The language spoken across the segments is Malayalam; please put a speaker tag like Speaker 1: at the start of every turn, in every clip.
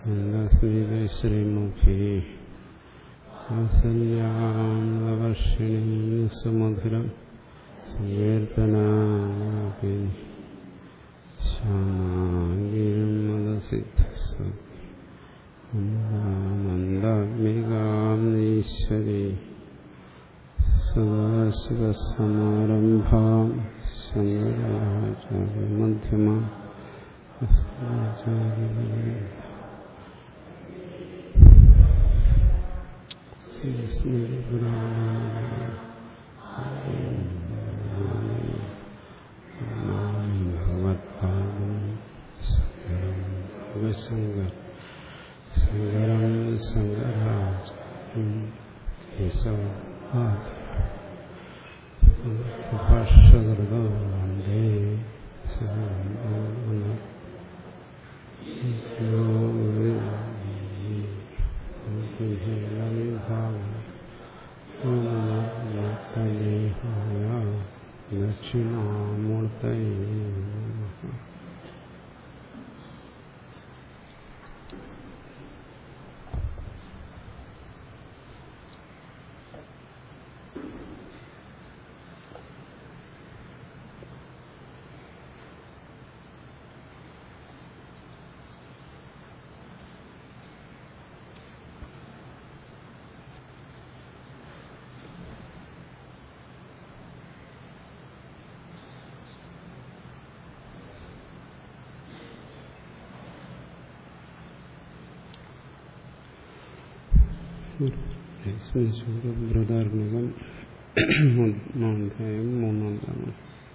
Speaker 1: ശ്രീമുഖേ വാത്സല്യാവർഷിണീ സുമധുരം സങ്കീർത്തനാപി ശ്യാമാംഗീം മദസിദ്ധനന്ദാത്മികാം ഈശ്വരീ സദാശിവസമാരംഭാം ശങ്കരാചാര്യമധ്യമാം ഭഗവത്പാദം ശങ്കരം ശങ്കരം ശങ്കരാചാര്യം ഭാഷ്യകൃതോ വന്ദേ ദക്ഷിണാമൂർത്തയേ നമഃ ബൃഹദാർണികം ഒന്നാധ്യായം മൂന്നാം ഭാഗം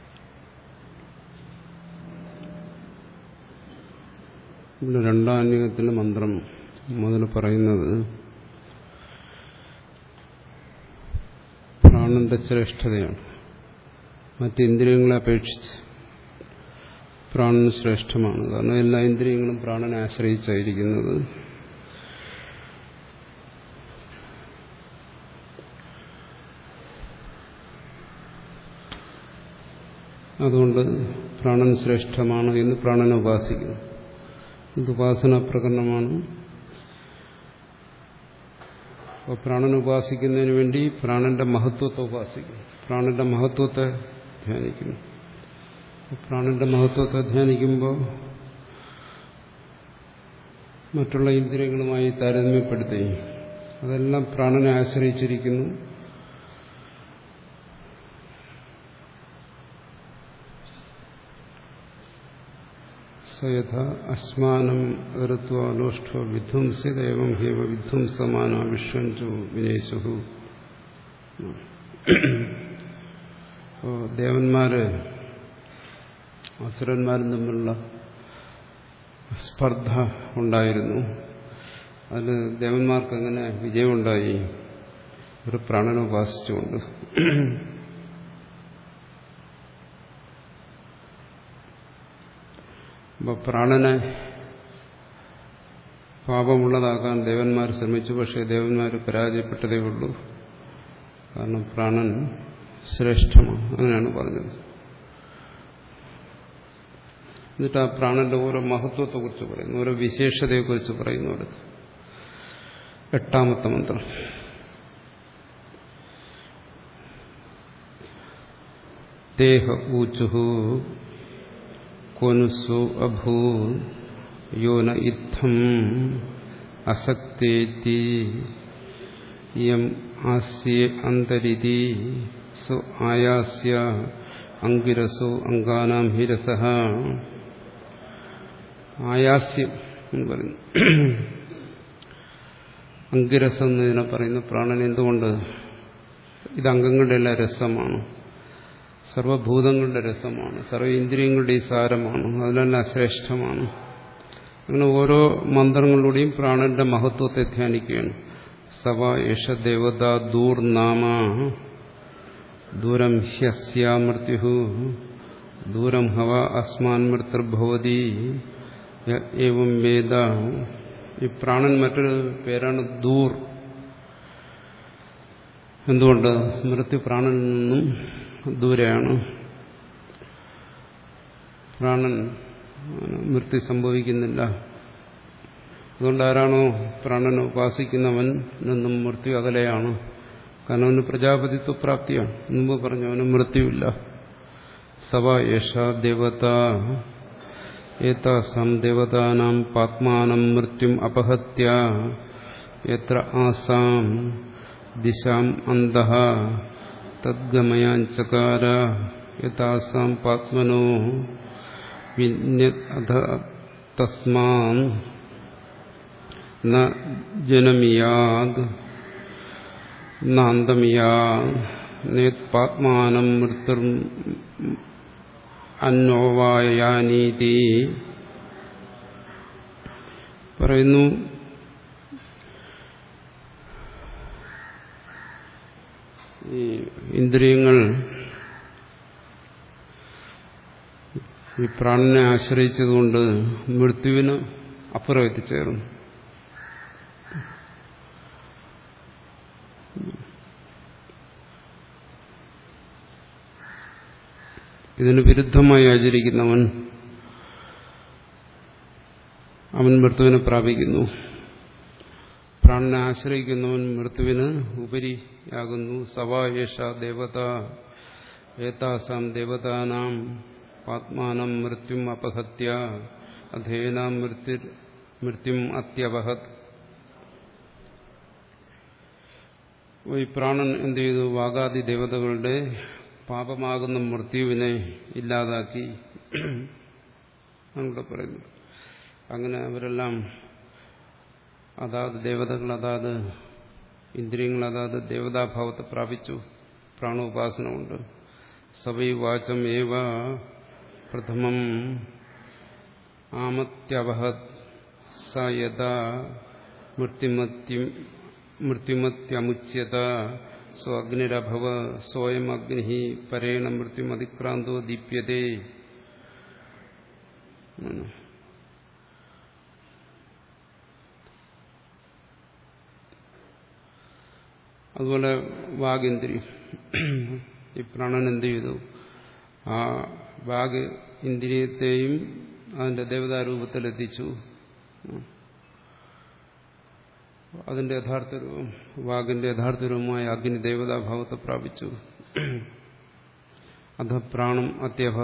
Speaker 1: ഇവിടെ രണ്ടാന്യകത്തിലെ മന്ത്രം മുതൽ പറയുന്നത് പ്രാണന്റെ ശ്രേഷ്ഠതയാണ് മറ്റിന്ദ്രിയങ്ങളെ അപേക്ഷിച്ച് പ്രാണൻ ശ്രേഷ്ഠമാണ് കാരണം എല്ലാ ഇന്ദ്രിയങ്ങളും പ്രാണനെ ആശ്രയിച്ചായിരിക്കുന്നത് അതുകൊണ്ട് പ്രാണൻ ശ്രേഷ്ഠമാണ് എന്ന് പ്രാണനെ ഉപാസിക്കുന്നു ഇത് ഉപാസന പ്രകരണമാണ് അപ്പോൾ പ്രാണൻ ഉപാസിക്കുന്നതിന് വേണ്ടി പ്രാണന്റെ മഹത്വത്തെ ഉപാസിക്കുന്നു പ്രാണന്റെ മഹത്വത്തെ ധ്യാനിക്കുന്നു പ്രാണന്റെ മഹത്വത്തെ ധ്യാനിക്കുമ്പോൾ മറ്റുള്ള ഇന്ദ്രിയങ്ങളുമായി താരതമ്യപ്പെടുത്തി അതെല്ലാം പ്രാണനെ ആശ്രയിച്ചിരിക്കുന്നു സയഥ അസ്മാനം ഋത്വാലോഷ്ഠ വിധ്വംസിതേവം ഹേവ വിധ്വംസമാന വിശ്വഞ്ചു വിനേശു ദേവന്മാര് അസുരന്മാരും തമ്മിലുള്ള സ്പർദ്ധ ഉണ്ടായിരുന്നു അതിൽ ദേവന്മാർക്ക് എങ്ങനെ വിജയമുണ്ടായി ഒരു പ്രാണനെ ഉപാസിച്ചുകൊണ്ട് അപ്പോൾ പ്രാണനെ പാപമുള്ളതാക്കാൻ ദേവന്മാർ ശ്രമിച്ചു പക്ഷേ ദേവന്മാർ പരാജയപ്പെട്ടതേ ഉള്ളൂ കാരണം പ്രാണൻ ശ്രേഷ്ഠമാണ് അങ്ങനെയാണ് പറഞ്ഞത് എന്നിട്ട് ആ പ്രാണന്റെ ഓരോ മഹത്വത്തെക്കുറിച്ച് പറയുന്നു ഓരോ വിശേഷതയെക്കുറിച്ച് പറയുന്നു അടുത്ത് എട്ടാമത്തെ മന്ത്രം ദേഹ ഊച്ചുഹു കൊനുസു അഭൂ യോന ഇത്തം അസക്തേതി യം ആസ്യ അന്തരിതി സു ആയാസ്യ അങ്കിരസോ അങ്കാനാം ഹിരസ ആയാസ്യം എന്ന് പറയുന്നു അങ്കിരസം എന്നതിനെ പറയുന്ന പ്രാണൻ എന്തുകൊണ്ട് ഇത് അംഗങ്ങളുടെ എല്ലാം രസമാണ് സർവഭൂതങ്ങളുടെ രസമാണ് സർവ ഇന്ദ്രിയങ്ങളുടെ സാരമാണ് അതിലെല്ലാം ശ്രേഷ്ഠമാണ് അങ്ങനെ ഓരോ മന്ത്രങ്ങളിലൂടെയും പ്രാണന്റെ മഹത്വത്തെ ധ്യാനിക്കുകയാണ് സവ യശ ദേവത ദൂർനാമ ദൂരം ഹ്യസ്യാമൃത്യു ദൂരം ഹവ അസ്മാൻ മൃത്യുർഭവതി ഏവം വേദ ഈ പ്രാണൻ മറ്റൊരു പേരാണ് ദൂർ എന്തുകൊണ്ട് മൃത്യു പ്രാണനിൽ നിന്നും ദൂരെയാണ് പ്രാണൻ മൃത്യു സംഭവിക്കുന്നില്ല അതുകൊണ്ട് ആരാണോ പ്രാണനെ ഉപാസിക്കുന്നവൻ നിന്നും മൃത്യു അകലെയാണ് കാരണം അവന് പ്രജാപതിത്വ പ്രാപ്തിയാണ് മുമ്പ് പറഞ്ഞു അവന് മൃത്യുവില്ല സവ യേഷ ദേവത ഏതാസാം ദേവതാനാം പാത്മാനം മൃത്യും അപഹത്യ എത്ര ആസാം ദിശാം അന്ത തദ്ഗമയാഞ്ചകാര യഥാസാം പാത്മനോ വിന്യത തസ്മാൻ ന ജനമിയാദ് നാന്തമിയാദ് നേത്പാത്മാനം മൃത്യു അന്നോവായാനീതി പറയുന്നു ഈ ഇന്ദ്രിയങ്ങൾ ഈ പ്രാണനെ ആശ്രയിച്ചതുകൊണ്ട് മൃത്യുവിന് അപ്പുറം എത്തിച്ചേർന്നു ഇതിന് വിരുദ്ധമായി ആചരിക്കുന്നവൻ അവൻ മൃത്യുവിനെ പ്രാപിക്കുന്നു പ്രാണനെ ആശ്രയിക്കുന്നവൻ മൃത്യുവിന് ഉപരിയാകുന്നു സവായേഷ ദേവത ഏതാസാം ദേവതാനാം പാത്മാനം മൃത്യും അപഹത്യ അധേനാം മൃത്യു മൃത്യും അത്യവഹത് ഈ പ്രാണൻ എന്ത് ചെയ്തു വാഗാദി ദേവതകളുടെ പാപമാകുന്ന മൃത്യുവിനെ ഇല്ലാതാക്കി ഇവിടെ പറയുന്നു അങ്ങനെ അവരെല്ലാം അതാത് ദേവതകൾ അതാത് ഇന്ദ്രിയങ്ങൾ അതാത് ദേവതാഭാവത്തെ പ്രാപിച്ചു പ്രാണോപാസന കൊണ്ട് സവൈ വാചം ഏവ പ്രഥമം ആമത്യവഹത് സ യഥാ മൃത്യുമത്യം മൃത്യുമത്യമുച്യത സ്വ അഗ്നിരഭവ സ്വയം അഗ്നി പരേണ മൃത്യുമതിക്രാന്തോ ദീപ്യതേ അതുപോലെ വാഗിന്ദ്രിയം ഈ പ്രാണൻ എന്ത് ചെയ്തു ആ വാഗ് ഇന്ദ്രിയത്തെയും അതിന്റെ ദേവതാരൂപത്തിലെത്തിച്ചു അതിന്റെ യഥാർത്ഥ രൂപം വാഗിന്റെ യഥാർത്ഥ രൂപമായ അഗ്നി ദേവതാഭാവത്തെ പ്രാപിച്ചു അധ പ്രാണം അത്യഭ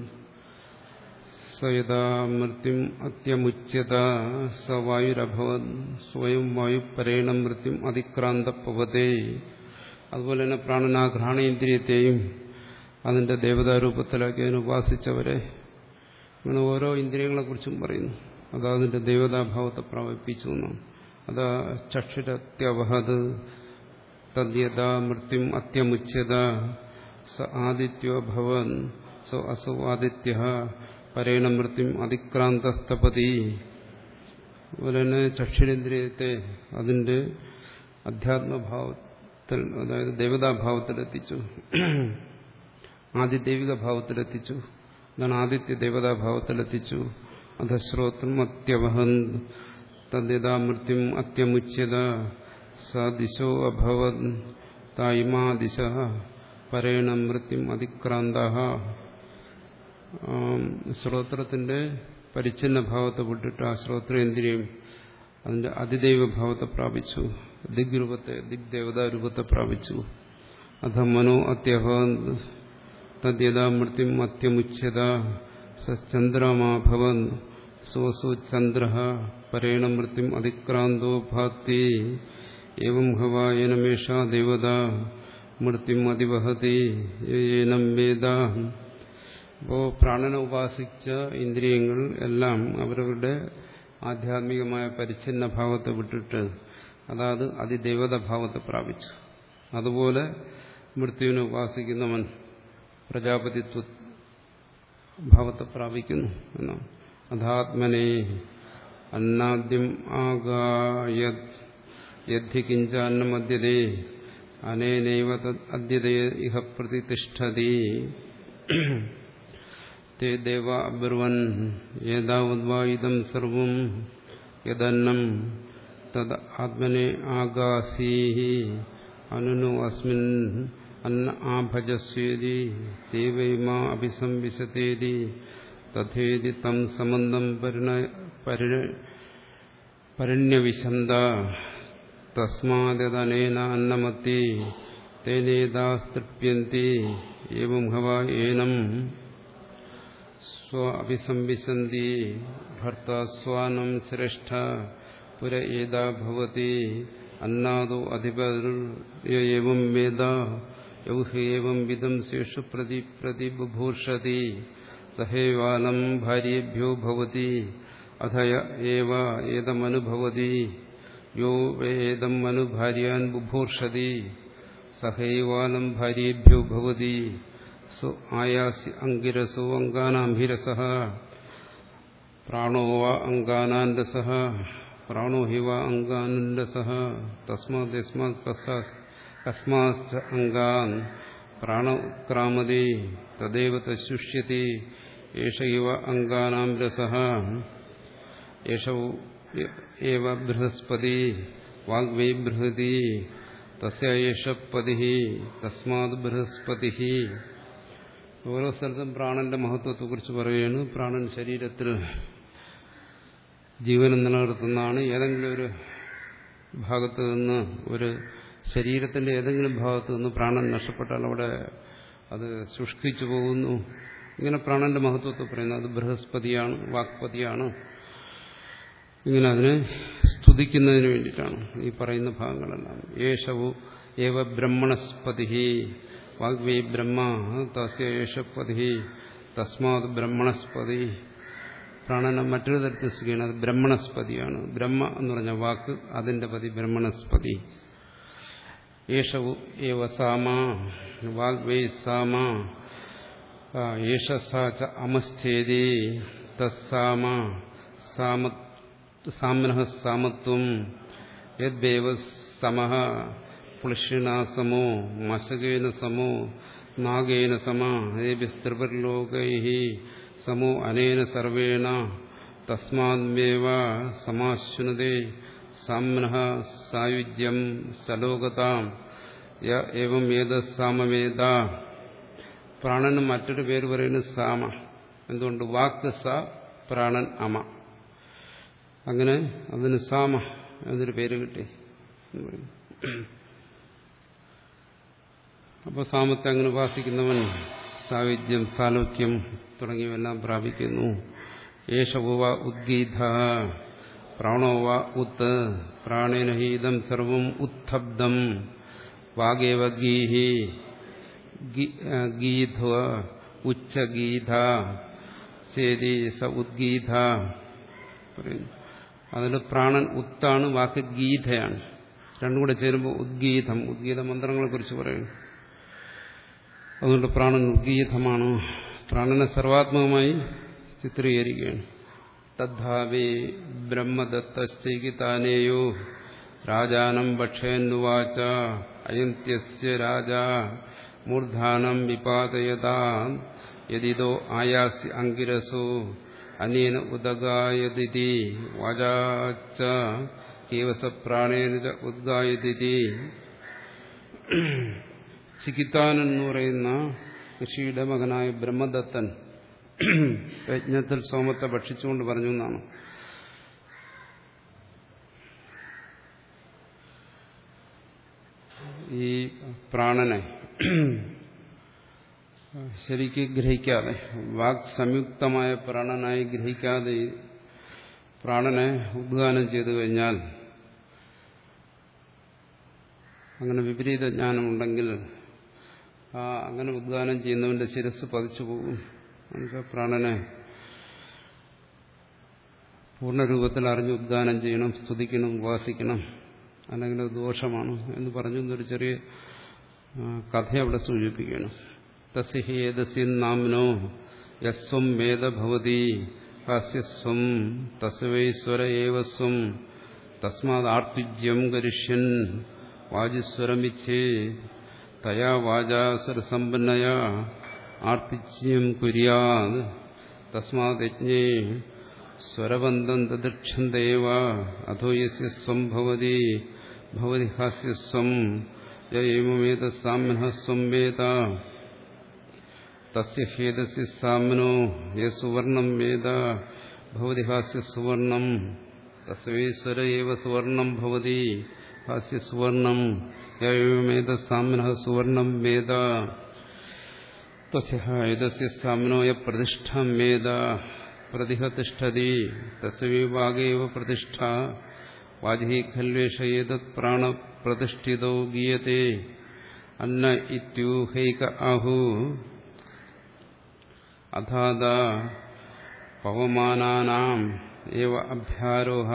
Speaker 1: സയതാ മൃത്യും അത്യമുച്യത സ വായുരഭവത് സ്വയം വായുപരേണ മൃത്യും അതിക്രാന്തപ്പവതേ അതുപോലെ തന്നെ പ്രാണനാ ഘ്രാണേന്ദ്രിയത്തെയും അതിന്റെ ദേവതാരൂപത്തിലാക്കി അതിനെ ഉപാസിച്ചവരെ അങ്ങനെ ഓരോ ഇന്ദ്രിയങ്ങളെക്കുറിച്ചും പറയുന്നു അത് അതിന്റെ ദേവതാഭാവത്തെ പ്രാപിപ്പിച്ചു എന്നാണ് അതാ ചക്ഷുരത്യവഹത് തദ്യത മൃത്യും അത്യമുച്യത സ ആദിത്യോ ഭവൻ സോ അസോ ആദിത്യ പരേണ മൃത്യും അതിക്രാന്തസ്തപതി അതുപോലെ തന്നെ ചക്ഷുരേന്ദ്രിയത്തെ അതിന്റെ അധ്യാത്മഭാവത്തിൽ അതായത് ദേവതാഭാവത്തിലെത്തിച്ചു ആദിദൈവിക ഭാവത്തിലെത്തിച്ചു എന്താണ് ആദിത്യ ദേവതാഭാവത്തിലെത്തിച്ചു അധശ്രോത്രം അത്യവഹൻ തദ്യതാ മൃത്യും അത്യമുച്യത സ ദിശോ അഭവത് തായിമാ ദിശ പരേണ മൃത്യും അതിക്രാന്ത ശ്രോത്രത്തിന്റെ പരിച്ഛിന്ന ഭാവത്തെ വിട്ടിട്ട് ആ ശ്രോത്രേന്ദ്രിയം അതിന്റെ അതിദൈവ ഭാവത്തെ പ്രാപിച്ചു ദിഗ്രൂപത്തെ ദിഗ്ദേവതാ രൂപത്തെ പ്രാപിച്ചു അധ മനോ അത്യഭവൻ തദ്യതാ മൃത്യും അത്യമുച്യത സ ചന്ദ്രമാഭവൻ സോസു ചന്ദ്ര പരേണ മൃത്യും അതിക്രാന്തോ ഭാത്തി ഏവം ഹവായനമേഷ ദേവത മൃത്യും അതിവഹതി ഏനം വേദ അപ്പോൾ പ്രാണനെ ഉപാസിച്ച ഇന്ദ്രിയങ്ങൾ എല്ലാം അവരവരുടെ ആധ്യാത്മികമായ പരിച്ഛിന്ന ഭാവത്തെ വിട്ടിട്ട് അതായത് അതിദേവത ഭാവത്തെ പ്രാപിച്ചു അതുപോലെ മൃത്യുവിനെ ഉപാസിക്കുന്നവൻ പ്രജാപതിത്വ ഭാവത്തെ പ്രാപിക്കുന്നു എന്നാണ് അധാത്മനെ അന്നാദ്യം ആഗായത് യദ്ധി കിഞ്ചാന്നമദ്യതേ അനേനൈവ അദ്യതേ ഇഹ പ്രതിഷ്ഠതി തേ ദേവ അബ്രുവൻ ഏതാവദ്വാ ഇതം സർവം യദന്നം തദ് ആത്മനെ ആകാശീഹി അനുനു അസ്മിൻ അന്ന ആഭജസ്വേതി ദേവൈമാ അഭിസംവിശതേതി തഥേതി തം സംബന്ധം പരിണ പരിണ്യവിശന്ത തസ്മാതനേന അന്നമത്തി തേനേതാസ്തൃപ്യന്തി ഏവം ഹവ ഏനം സ്വ അഭിസംവിശന്തി ഭർത്താസ്വാനം ശ്രേഷ്ഠ പുര ഏതാ ഭവതി അന്നാദോ അധിപം വേദ യൗഹേവം വിധം ശേഷു പ്രതി പ്രതി ബുഭൂഷതി സഹേവാനം ഭാര്യേഭ്യോ ഭവതി അഥ ഏവ ഏതമനുഭവതി യോ വേദം അനുഭാര്യാൻ ബുഭൂർഷതി സഹൈവാനം ഭാര്യേഭ്യോ ഭവതി സു ആയാസി അങ്കിരസോ അങ്കാനാംഹിരസ പ്രാണോ വ അങ്കാനാൻ രസ പ്രാണോ ഹി വ അങ്കാനൻ രസ തസ്മാത് യസ്മാത് കസ്മാശ്ച അങ്കാൻ പ്രാണ ഉത്ക്രാമതി തദേവ തശുഷ്യതി ഏഷ ഇവ അങ്കാനാം രസ ഏഷ ഏവ ബൃഹസ്പതി വാഗ്വൈ ബൃഹതി തസ്യ ഏഷ പതി തസ്മാത് ബൃഹസ്പതി ഓരോ സ്ഥലത്തും പ്രാണന്റെ മഹത്വത്തെക്കുറിച്ച് പറയുകയാണ് പ്രാണൻ ശരീരത്തിൽ ജീവനം നിലനിർത്തുന്നതാണ് ഏതെങ്കിലും ഒരു ഭാഗത്ത് നിന്ന് ഒരു ശരീരത്തിന്റെ ഏതെങ്കിലും ഭാഗത്ത് നിന്ന് പ്രാണൻ നഷ്ടപ്പെട്ടാൽ അവിടെ അത് ശുഷ്കിച്ചു പോകുന്നു ഇങ്ങനെ പ്രാണന്റെ മഹത്വത്തെ പറയുന്നത് അത് ബൃഹസ്പതിയാണ് വാക്പതിയാണ് ഇങ്ങനെ അതിനെ സ്തുതിക്കുന്നതിന് വേണ്ടിയിട്ടാണ് ഈ പറയുന്ന ഭാഗങ്ങളെല്ലാം യേശവു ഏവ ബ്രഹ്മണസ്പതി വാഗ്വേ ബ്രഹ്മ തസ്യ യേശപതി തസ്മാത് ബ്രഹ്മണസ്പതി പ്രാണനെ മറ്റൊരു തരത്തിൽ സ്ഥിതിയാണ് അത് ബ്രഹ്മണസ്പതിയാണ് ബ്രഹ്മ എന്ന് പറഞ്ഞ വാക്ക് അതിന്റെ പതി ബ്രഹ്മണസ്പതി യേശവു ഏവ സാമ വാഗ്വേ സാമ യേശ സാച അമശ്ചേതി തസ്സാമ സാമ സാമ്നഃ സാമത്വം യദ്വേവ സമഃ പുളിഷിണാ സമോ മശകേന സമോ നാഗേന സമ ഏഭിസ്ത്രിപർലോകൈ സമോ അനേന സർവേണ തസ്മാദ്മേവ സമാശ്നുതേ സാമ്നഃ സായുജ്യം സലോകതാം ഏവം ഏത സാമവേദ പ്രാണന് മറ്റൊരു പേര് പറയുന്നത് സാമ എന്തുകൊണ്ട് വാക്ക് സ പ്രാണൻ അമ അങ്ങനെ അതിന് സാമ എന്നൊരു പേര് കിട്ടി അപ്പോൾ സാമത്തെ അങ്ങനെ ഉപാസിക്കുന്നവൻ സായുജ്യം സാലോക്യം തുടങ്ങിയവെല്ലാം പ്രാപിക്കുന്നു യേശവ ഉദ്ഗീത പ്രാണോവ ഉത്ത് പ്രാണേന ഹീതം സർവം ഉത്ഥബ്ദം വാഗേവ ഗീഹി ഗീധ്വ ഉച്ചഗീത ചേരി സ ഉദ്ഗീത പറയുന്നു അതിൽ പ്രാണൻ ഉത്താണ് വാക്ക് ഗീതയാണ് രണ്ടും കൂടെ ചേരുമ്പോൾ ഉദ്ഗീതം ഉദ്ഗീത മന്ത്രങ്ങളെ കുറിച്ച് പറയുന്നു അതുകൊണ്ട് പ്രാണൻ ഉദ്ഗീതമാണ് പ്രാണനെ സർവാത്മകമായി ചിത്രീകരിക്കുകയാണ് തദ്ധാവേ ബ്രഹ്മദത്തശ്ചൈകിതാനേയോ രാജാനം ഭക്ഷയന്നുവാച അയന്ത്യസ്യ രാജ മൂർധാനം വിപാതയതാ യദിതോ ആയാസ്യ അങ്കിരസോ അനേന ഉദഗായതി വാചാച്ച കേവസ പ്രാണേന ഉദ്ഗായതി ചികിത്താനൻ എന്ന് പറയുന്ന ഋഷിയുടെ മകനായ ബ്രഹ്മദത്തൻ യജ്ഞത്തിൽ സോമത്തെ ഭക്ഷിച്ചുകൊണ്ട് പറഞ്ഞു എന്നാണ് ഈ പ്രാണനെ ശരിക്ക് ഗ്രഹിക്കാതെ വാക് സംയുക്തമായ പ്രാണനായി ഗ്രഹിക്കാതെ പ്രാണനെ ഉദ്ഗാനം ചെയ്തു കഴിഞ്ഞാൽ അങ്ങനെ വിപരീത ജ്ഞാനമുണ്ടെങ്കിൽ ആ അങ്ങനെ ഉദ്ഗാനം ചെയ്യുന്നവന്റെ ശിരസ് പതിച്ചു പോകും നമുക്ക് പ്രാണനെ പൂർണ്ണരൂപത്തിൽ അറിഞ്ഞ് ഉദ്ഗാനം ചെയ്യണം സ്തുതിക്കണം ഉപാസിക്കണം അല്ലെങ്കിൽ അത് ദോഷമാണ് എന്ന് പറഞ്ഞു എന്നൊരു ചെറിയ കഥ അവിടെ സൂചിപ്പിക്കുകയാണ് തസ്യേതസ്യ നാമ്നോ യസ്വം വേദ ഭവതി ഹാസ്യസ്വം തസ്വൈശ്വര ഏവസ്വം തസ്മാത് ആർത്തിജ്യം കരിഷ്യൻ വാജിസ്വരമിച്ഛേ തയാ വാചാസുരസമ്പന്നയാ ആർത്തിജ്യം കുര്യാത് തസ്മാത് യജ്ഞേ സ്വരബന്ധം തദക്ഷന്തേവ അധോ യസ്യ സ്വം ഭവതി ഭവതി ഹാസ്യസ്വം യേമേത സാമ്യഃ സ്വം വേദ തസ്യ ഹേതസ്യ സാമ്നോ യ സുവർണം വേദ ഭവതി ഹാസ്യ സുവർണം തസ്വൈശ്വര ഏവ സുവർണം ഭവതി ഹാസ്യ സുവർണം ഏവമേത സാമ്നഃ സുവർണം വേദ തസ്യ സാമ്നോ യ പ്രതിഷ്ഠം വേദ പ്രതിഹ തിഷ്ഠതി തസ്യവിഭാഗേവ പ്രതിഷ്ഠ വാജി ഖൽവേഷ ഏതത് പ്രാണപ്രതിഷ്ഠിതോ ഗീയത്തെ അന്ന ഇത്യൂഹൈക ആഹു അഥാത പവമാനാനാം ഏവ അഭ്യാരോഹ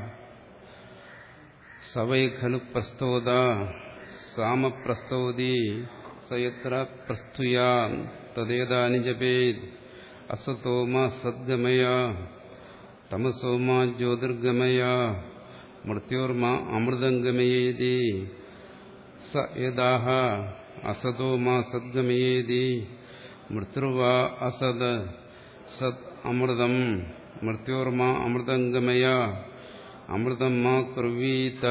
Speaker 1: സവൈ ഖലു പ്രസ്തോദ സാമപ്രസ്തോതി സയത്ര പ്രസ്തുയാ തദേതാനി ജപേത് അസതോമ സദ്ഗമയ തമസോമ ജ്യോതിർഗമയ മൃത്യോർമ അമൃതംഗമയേതി സ യദാഹ അസതോ മാ സദ്ഗമയേതി മൃത്യുർവാ അസത് സത് അമൃതം മൃത്യോർമ അമൃതംഗമയ അമൃതം മാ കുർവീത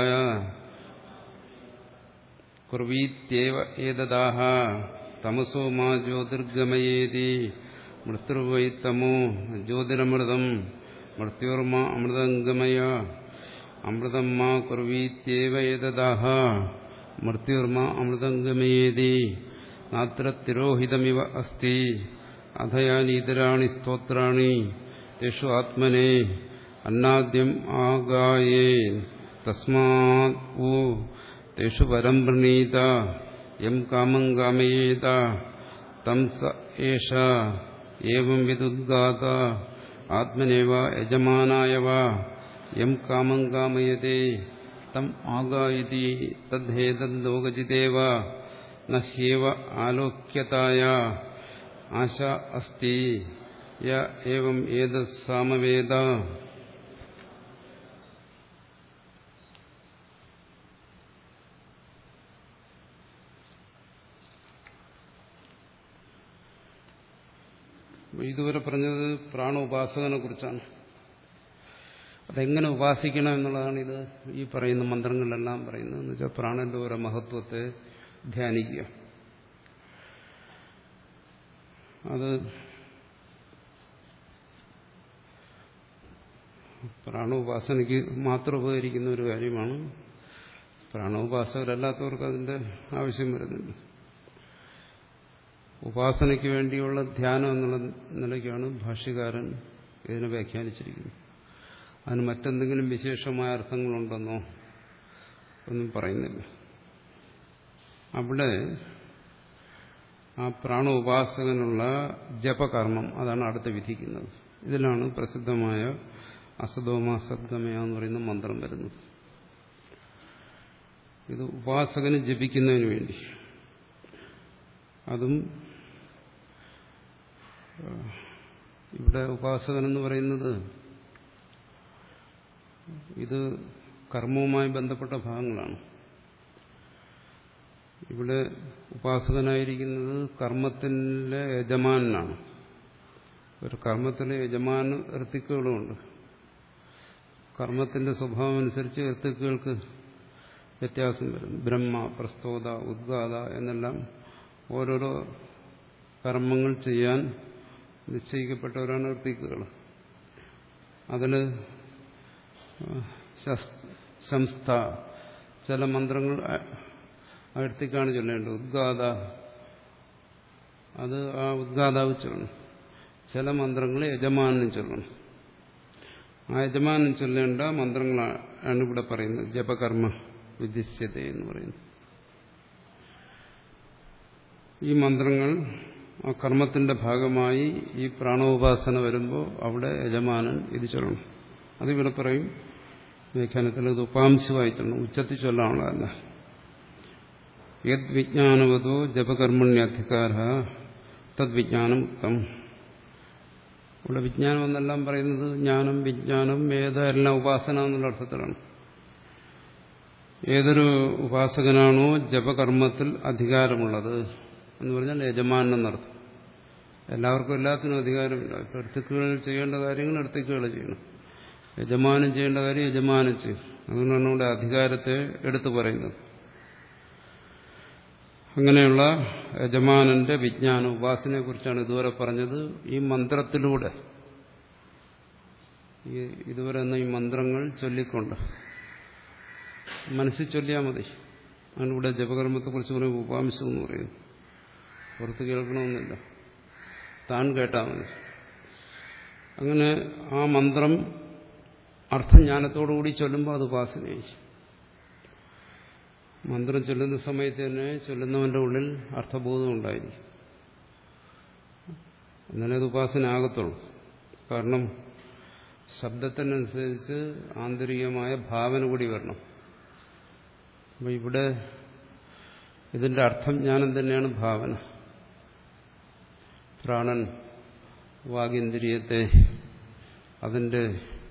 Speaker 1: കുർവീത്യേവ ഏതദാഹ തമസോ മാ ജ്യോതിർഗമയേതി മൃത്യുർവൈ തമോ ജ്യോതിരമൃതം മൃത്യോർമ അമൃതംഗമയ അമൃതം മാ കുർവീത്യേവ ഏതദാഹ മൃത്യുർമ അമൃതംഗമയേതി നാത്ര തിരോഹിതമിവ അസ്തി അധയാനീതരാണി സ്തോത്രാണി യേഷു ആത്മനെ അന്നാദ്യം ആഗായേ തസ്മാത് ഊ തേഷു വരം പ്രണീത യം കാമം കാമയേത തം സ ഏഷ ഏവം വിദുദ്ഗാത ആത്മനേവ യജമാനായവ യം കാമം കാമയതേ തം ആഗായതി തദ്ദേതല്ലോകജിതേവ നഹ്യേവ ആലോക്യതായ ആശ അസ്തി യ ഏവം ഏതത് സാമവേദ ഇതുവരെ പറഞ്ഞത് പ്രാണോപാസകനെ കുറിച്ചാണ് അതെങ്ങനെ ഉപാസിക്കണം എന്നുള്ളതാണ് ഇത് ഈ പറയുന്ന മന്ത്രങ്ങളിലെല്ലാം പറയുന്നത് എന്ന് വെച്ചാൽ പ്രാണന്റെ ഓരോ മഹത്വത്തെ ധ്യാനിക്കുക അത് പ്രാണോപാസനയ്ക്ക് മാത്രം ഉപകരിക്കുന്ന ഒരു കാര്യമാണ് പ്രാണോപാസകരല്ലാത്തവർക്ക് അതിന്റെ ആവശ്യം വരുന്നില്ല ഉപാസനയ്ക്ക് വേണ്ടിയുള്ള ധ്യാനം എന്നുള്ള നിലയ്ക്കാണ് ഭാഷ്യകാരൻ ഇതിനെ വ്യാഖ്യാനിച്ചിരിക്കുന്നത് അതിന് മറ്റെന്തെങ്കിലും വിശേഷമായ അർത്ഥങ്ങളുണ്ടെന്നോ ഒന്നും പറയുന്നില്ല അവിടെ ആ പ്രാണോപാസകനുള്ള ജപകർമ്മം അതാണ് അടുത്ത് വിധിക്കുന്നത് ഇതിലാണ് പ്രസിദ്ധമായ അസദോമ സദ്ഗമയ എന്ന് പറയുന്ന മന്ത്രം വരുന്നത് ഇത് ഉപാസകന് ജപിക്കുന്നതിന് വേണ്ടി അതും ഇവിടെ ഉപാസകൻ എന്ന് പറയുന്നത് ഇത് കർമ്മവുമായി ബന്ധപ്പെട്ട ഭാഗങ്ങളാണ് ഇവിടെ ഉപാസകനായിരിക്കുന്നത് കർമ്മത്തിലെ യജമാനാണ് ഒരു കർമ്മത്തിലെ യജമാന ഋത്തിക്കുകളുമുണ്ട് കർമ്മത്തിന്റെ സ്വഭാവം അനുസരിച്ച് ഋത്തിക്കുകൾക്ക് വ്യത്യാസം വരും ബ്രഹ്മ പ്രസ്തോത ഉദ്ഗാത എന്നെല്ലാം ഓരോരോ കർമ്മങ്ങൾ ചെയ്യാൻ നിശ്ചയിക്കപ്പെട്ടവരാണ് ഋത്തിക്കുകൾ അതിൽ സംസ്ഥ ചില മന്ത്രങ്ങൾ അടുത്തേക്കാണ് ചൊല്ലേണ്ടത് ഉദ്ഗാത അത് ആ ഉദ്ഗാതാവ് ചൊല്ലണം ചില മന്ത്രങ്ങൾ യജമാനും ചൊല്ലണം ആ യജമാനും ചൊല്ലേണ്ട മന്ത്രങ്ങളാണ് ഇവിടെ പറയുന്നത് ജപകർമ്മ വിധിസ്യത എന്ന് പറയുന്നത് ഈ മന്ത്രങ്ങൾ ആ കർമ്മത്തിന്റെ ഭാഗമായി ഈ പ്രാണോപാസന വരുമ്പോൾ അവിടെ യജമാനൻ ഇത് ചൊല്ലണം അതിവിടെ പറയും വ്യാഖ്യാനത്തിൽ ഇത് ഉപാംശമായി ചൊല്ലണം ഉച്ചത്തിൽ ചൊല്ലാനുള്ളതല്ല യത് വിജ്ഞാനവതോ ജപകർമ്മണ്യധികാര തദ്വിജ്ഞാനം ഉക്തം ഇവിടെ വിജ്ഞാനം എന്നെല്ലാം പറയുന്നത് ജ്ഞാനം വിജ്ഞാനം വേദ എല്ലാം ഉപാസന എന്നുള്ള അർത്ഥത്തിലാണ് ഏതൊരു ഉപാസകനാണോ ജപകർമ്മത്തിൽ അധികാരമുള്ളത് എന്ന് പറഞ്ഞാൽ യജമാനൻ എന്നർത്ഥം എല്ലാവർക്കും എല്ലാത്തിനും അധികാരമില്ല ഇപ്പൊ എടുത്തുക്കുകൾ ചെയ്യേണ്ട കാര്യങ്ങൾ എടുത്തുക്കുകൾ ചെയ്യണം യജമാനം ചെയ്യേണ്ട കാര്യം യജമാനം ചെയ്യും അതുകൊണ്ടാണ് ഇവിടെ അധികാരത്തെ എടുത്തു പറയുന്നത് അങ്ങനെയുള്ള യജമാനന്റെ വിജ്ഞാന ഉപാസനയെ കുറിച്ചാണ് ഇതുവരെ പറഞ്ഞത് ഈ മന്ത്രത്തിലൂടെ ഈ ഇതുവരെ എന്ന ഈ മന്ത്രങ്ങൾ ചൊല്ലിക്കൊണ്ട് മനസ്സിൽ ചൊല്ലിയാൽ മതി ആണ് ഇവിടെ ജപകർമ്മത്തെക്കുറിച്ച് പറയും ഉപാംശം എന്ന് പറയുന്നു പുറത്ത് കേൾക്കണമെന്നില്ല താൻ കേട്ടാൽ മതി അങ്ങനെ ആ മന്ത്രം അർത്ഥജ്ഞാനത്തോടുകൂടി ചൊല്ലുമ്പോൾ അത് ഉപാസനയായി മന്ത്രം ചൊല്ലുന്ന സമയത്ത് തന്നെ ചൊല്ലുന്നവന്റെ ഉള്ളിൽ അർത്ഥബോധം ഉണ്ടായിരിക്കും എന്നാലേ അത് ഉപാസന ആകത്തുള്ളൂ കാരണം ശബ്ദത്തിനനുസരിച്ച് ആന്തരികമായ ഭാവന കൂടി വരണം അപ്പൊ ഇവിടെ ഇതിന്റെ അർത്ഥം ജ്ഞാനം തന്നെയാണ് ഭാവന പ്രാണൻ വാഗിന്ദ്രിയത്തെ അതിന്റെ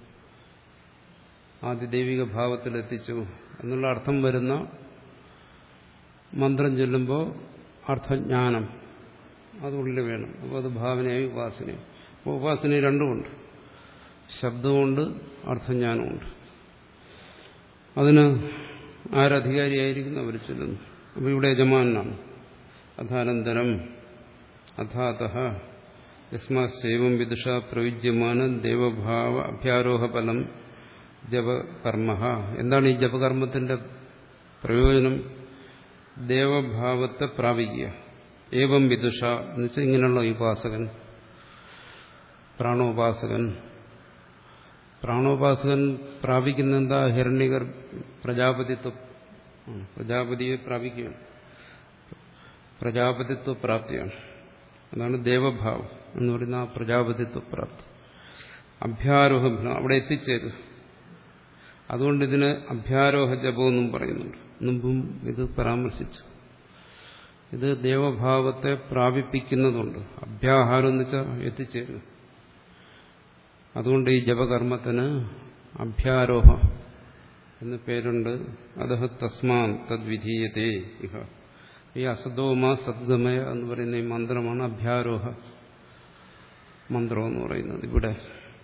Speaker 1: ആദിദൈവിക ഭാവത്തിലെത്തിച്ചു എന്നുള്ള അർത്ഥം വരുന്ന മന്ത്രം ചൊല്ലുമ്പോൾ അർത്ഥജ്ഞാനം അതുള്ളിൽ വേണം അപ്പോൾ അത് ഭാവനയായി ഉപാസനയും അപ്പോൾ ഉപാസന രണ്ടുമുണ്ട് ശബ്ദമുണ്ട് അർത്ഥജ്ഞാനമുണ്ട് അതിന് ആരധികാരിയായിരിക്കുന്നു അവർ ചൊല്ലുന്നു അപ്പോൾ ഇവിടെ യജമാനാണ് അഥാനന്തരം അഥാത യസ്മാസേവം വിദുഷ പ്രയുജ്യമാന ദേവഭാവ അഭ്യാരോഹഫലം ജപകർമ്മ എന്താണ് ഈ ജപകർമ്മത്തിന്റെ പ്രയോജനം ദേവഭാവത്തെ പ്രാപിക്കുക ഏവം വിദുഷ എന്ന് വെച്ചാൽ ഇങ്ങനെയുള്ള ഉപാസകൻ പ്രാണോപാസകൻ പ്രാണോപാസകൻ പ്രാപിക്കുന്ന എന്താ ഹിരണ്യകർ പ്രജാപതിത്വ പ്രജാപതിയെ പ്രാപിക്കുകയാണ് പ്രജാപതിത്വ പ്രാപ്തിയാണ് അതാണ് ദേവഭാവം എന്ന് പറയുന്ന ആ പ്രജാപതിത്വ പ്രാപ്തി അഭ്യാരോഹ അവിടെ എത്തിച്ചേരും അതുകൊണ്ട് ഇതിന് അഭ്യാരോഹ ജപമെന്നും പറയുന്നുണ്ട് മുമ്പും ഇത് പരാമർശിച്ചു ഇത് ദേവഭാവത്തെ പ്രാപിപ്പിക്കുന്നതുണ്ട് അഭ്യാഹാരം എന്ന് വെച്ചാൽ എത്തിച്ചേരുക അതുകൊണ്ട് ഈ ജപകർമ്മത്തിന് അഭ്യാരോഹ എന്ന് പേരുണ്ട് അതഹ തസ്മാൻ തദ്വിധീയതേ ഇഹ ഈ അസദോമ സദ്ഗമയ എന്ന് പറയുന്ന ഈ മന്ത്രമാണ് അഭ്യാരോഹ മന്ത്രം എന്ന് പറയുന്നത് ഇവിടെ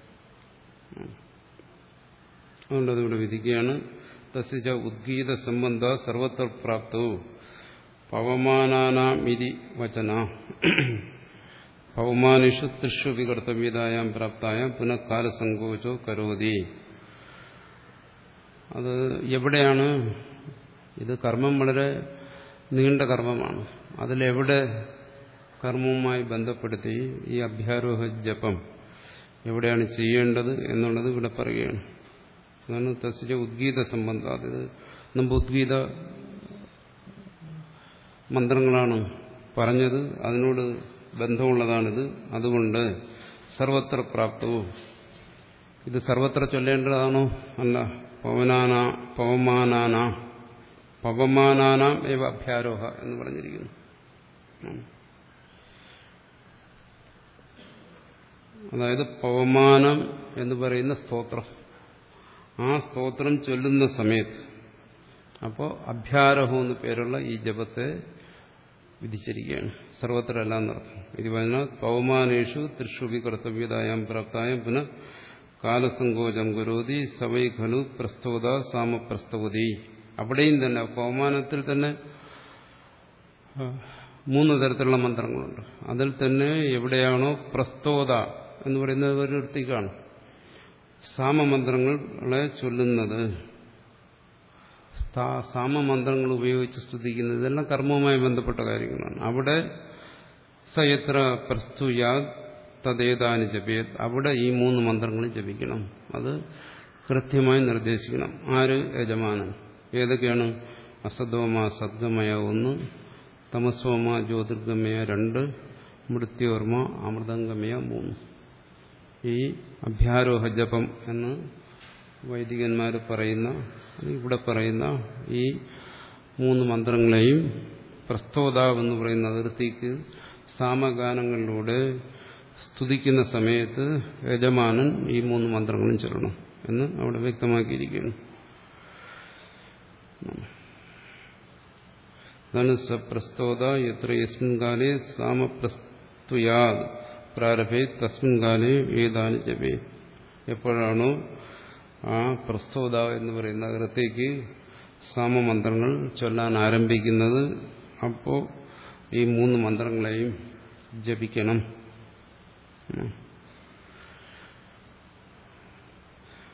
Speaker 1: അതുകൊണ്ട് അതിവിടെ വിധിക്കുകയാണ് തസ്യ ഉദ്ഗീത സംബന്ധ സർവത്ര പ്രാപ്തവും പവമാനാമിരി വചന പവമാനിഷു തൃഷു വികർത്തവ്യതായാം പ്രാപ്തായാം പുനഃകാലസങ്കോചോ കരോതി അത് എവിടെയാണ് ഇത് കർമ്മം വളരെ നീണ്ട കർമ്മമാണ് അതിലെവിടെ കർമ്മവുമായി ബന്ധപ്പെടുത്തി ഈ അഭ്യാരോഹ ജപം എവിടെയാണ് ചെയ്യേണ്ടത് എന്നുള്ളത് ഇവിടെ പറയുകയാണ് അതാണ് തസ്യ ഉദ്ഗീത സംബന്ധം അത് മുമ്പ് ഉദ്ഗീത മന്ത്രങ്ങളാണ് പറഞ്ഞത് അതിനോട് ബന്ധമുള്ളതാണിത് അതുകൊണ്ട് സർവത്ര പ്രാപ്തവും ഇത് സർവത്ര ചൊല്ലേണ്ടതാണോ അല്ല പവനാന പവമാനാന പവമാനാനാം ഏവ അഭ്യാരോഹ എന്ന് പറഞ്ഞിരിക്കുന്നു അതായത് പവമാനം എന്ന് പറയുന്ന സ്തോത്രം ആ സ്തോത്രം ചൊല്ലുന്ന സമയത്ത് അപ്പോൾ അഭ്യാരോഹം എന്ന് പേരുള്ള ഈ ജപത്തെ വിധിച്ചിരിക്കുകയാണ് സർവത്ര എല്ലാം നടത്തും ഇത് പറഞ്ഞാൽ പൗമാനേഷു തൃഷുഭി കർത്തവ്യതായാം പ്രാപ്തായം പുനഃ കാലസങ്കോചം ഗുരോതി സവൈ ഖലു പ്രസ്തോത സാമപ്രസ്തവതി അവിടെയും തന്നെ പൗമാനത്തിൽ തന്നെ മൂന്ന് തരത്തിലുള്ള മന്ത്രങ്ങളുണ്ട് അതിൽ തന്നെ എവിടെയാണോ പ്രസ്തോത എന്ന് പറയുന്നത് ഒരു വൃത്തിക്കാണ് സാമമന്ത്രങ്ങളെ ചൊല്ലുന്നത് സാമമന്ത്രങ്ങൾ ഉപയോഗിച്ച് സ്തുതിക്കുന്നത് ഇതെല്ലാം കർമ്മവുമായി ബന്ധപ്പെട്ട കാര്യങ്ങളാണ് അവിടെ സയത്ര പ്രസ്തുയാ തദ്ദേതാന് ജപേത് അവിടെ ഈ മൂന്ന് മന്ത്രങ്ങളും ജപിക്കണം അത് കൃത്യമായി നിർദ്ദേശിക്കണം ആര് യജമാനൻ ഏതൊക്കെയാണ് അസദ്വമ സദ്ഗമയ ഒന്ന് തമസ്വമ ജ്യോതിർഗമയ രണ്ട് മൃത്യോർമ അമൃതംഗമയ മൂന്ന് ഈ അഭ്യാരോഹ ജപം എന്ന് വൈദികന്മാർ പറയുന്ന ഇവിടെ പറയുന്ന ഈ മൂന്ന് മന്ത്രങ്ങളെയും പ്രസ്തോതാവ് എന്ന് പറയുന്ന അതിർത്തിക്ക് സാമഗാനങ്ങളിലൂടെ സ്തുതിക്കുന്ന സമയത്ത് യജമാനൻ ഈ മൂന്ന് മന്ത്രങ്ങളും ചൊല്ലണം എന്ന് അവിടെ വ്യക്തമാക്കിയിരിക്കുകയാണ് അതാണ് സപ്രസ്തോത എത്ര യസ്മിൻ കാലേ സാമപ്രസ്തുയാ പ്രാരഭേ തസ്മിൻ കാലേ ഏതാനും ജപേ എപ്പോഴാണോ ആ പ്രസ്തോത എന്ന് പറയുന്ന അകത്തേക്ക് സാമമന്ത്രങ്ങൾ ചൊല്ലാൻ ആരംഭിക്കുന്നത് അപ്പോൾ ഈ മൂന്ന് മന്ത്രങ്ങളെയും ജപിക്കണം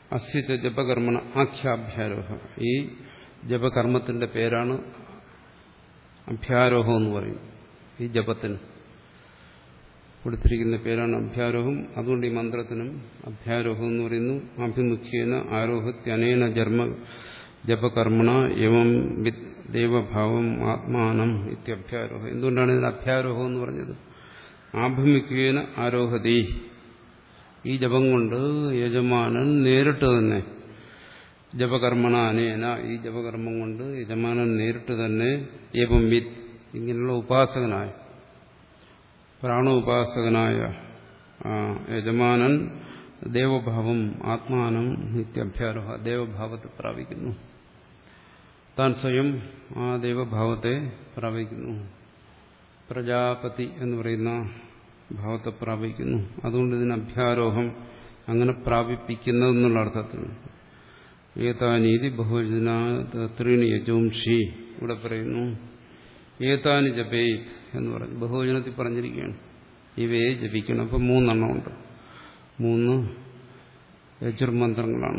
Speaker 1: അസ്യച്ച ജപകർമ്മണ ആഖ്യാഭ്യാരോഹ ഈ ജപകർമ്മത്തിന്റെ പേരാണ് അഭ്യാരോഹം എന്ന് പറയും ഈ ജപത്തിന് കൊടുത്തിരിക്കുന്ന പേരാണ് അഭ്യാരോഹം അതുകൊണ്ട് ഈ മന്ത്രത്തിനും അഭ്യാരോഹം എന്ന് പറയുന്നു ആഭിമുഖ്യേന ആരോഹത്യനേന ജന്മ ജപകർമ്മണ യമം ദേവഭാവം ആത്മാനം ഇത്യഭ്യാരോഹം എന്തുകൊണ്ടാണ് ഇതിന് അഭ്യാരോഹം എന്ന് പറഞ്ഞത് ആഭിമുഖ്യേന ആരോഹതി ഈ ജപം കൊണ്ട് യജമാനൻ നേരിട്ട് തന്നെ ജപകർമ്മണ അനേന ഈ ജപകർമ്മം കൊണ്ട് യജമാനൻ നേരിട്ട് തന്നെ ഏവം വിത്ത് ഇങ്ങനെയുള്ള ഉപാസകനായ പ്രാണോപാസകനായ യജമാനൻ ദേവഭാവം ആത്മാനം നിത്യഭ്യാരോഹ ദേവഭാവത്തെ പ്രാപിക്കുന്നു താൻ സ്വയം ആ ദേവഭാവത്തെ പ്രാപിക്കുന്നു പ്രജാപതി എന്ന് പറയുന്ന ഭാവത്തെ പ്രാപിക്കുന്നു അതുകൊണ്ട് ഇതിന് അഭ്യാരോഹം അങ്ങനെ പ്രാപിപ്പിക്കുന്നതെന്നുള്ള അർത്ഥത്തിൽ ഏതാനീതി ബഹുജന ത്രീണി യജോംഷി ഇവിടെ പറയുന്നു ഏതാനി ജപേ എന്ന് പറഞ്ഞു ബഹുവചനത്തിൽ പറഞ്ഞിരിക്കുകയാണ് ഇവയെ ജപിക്കണം അപ്പം മൂന്നെണ്ണം ഉണ്ട് മൂന്ന് യജുർമന്ത്രങ്ങളാണ്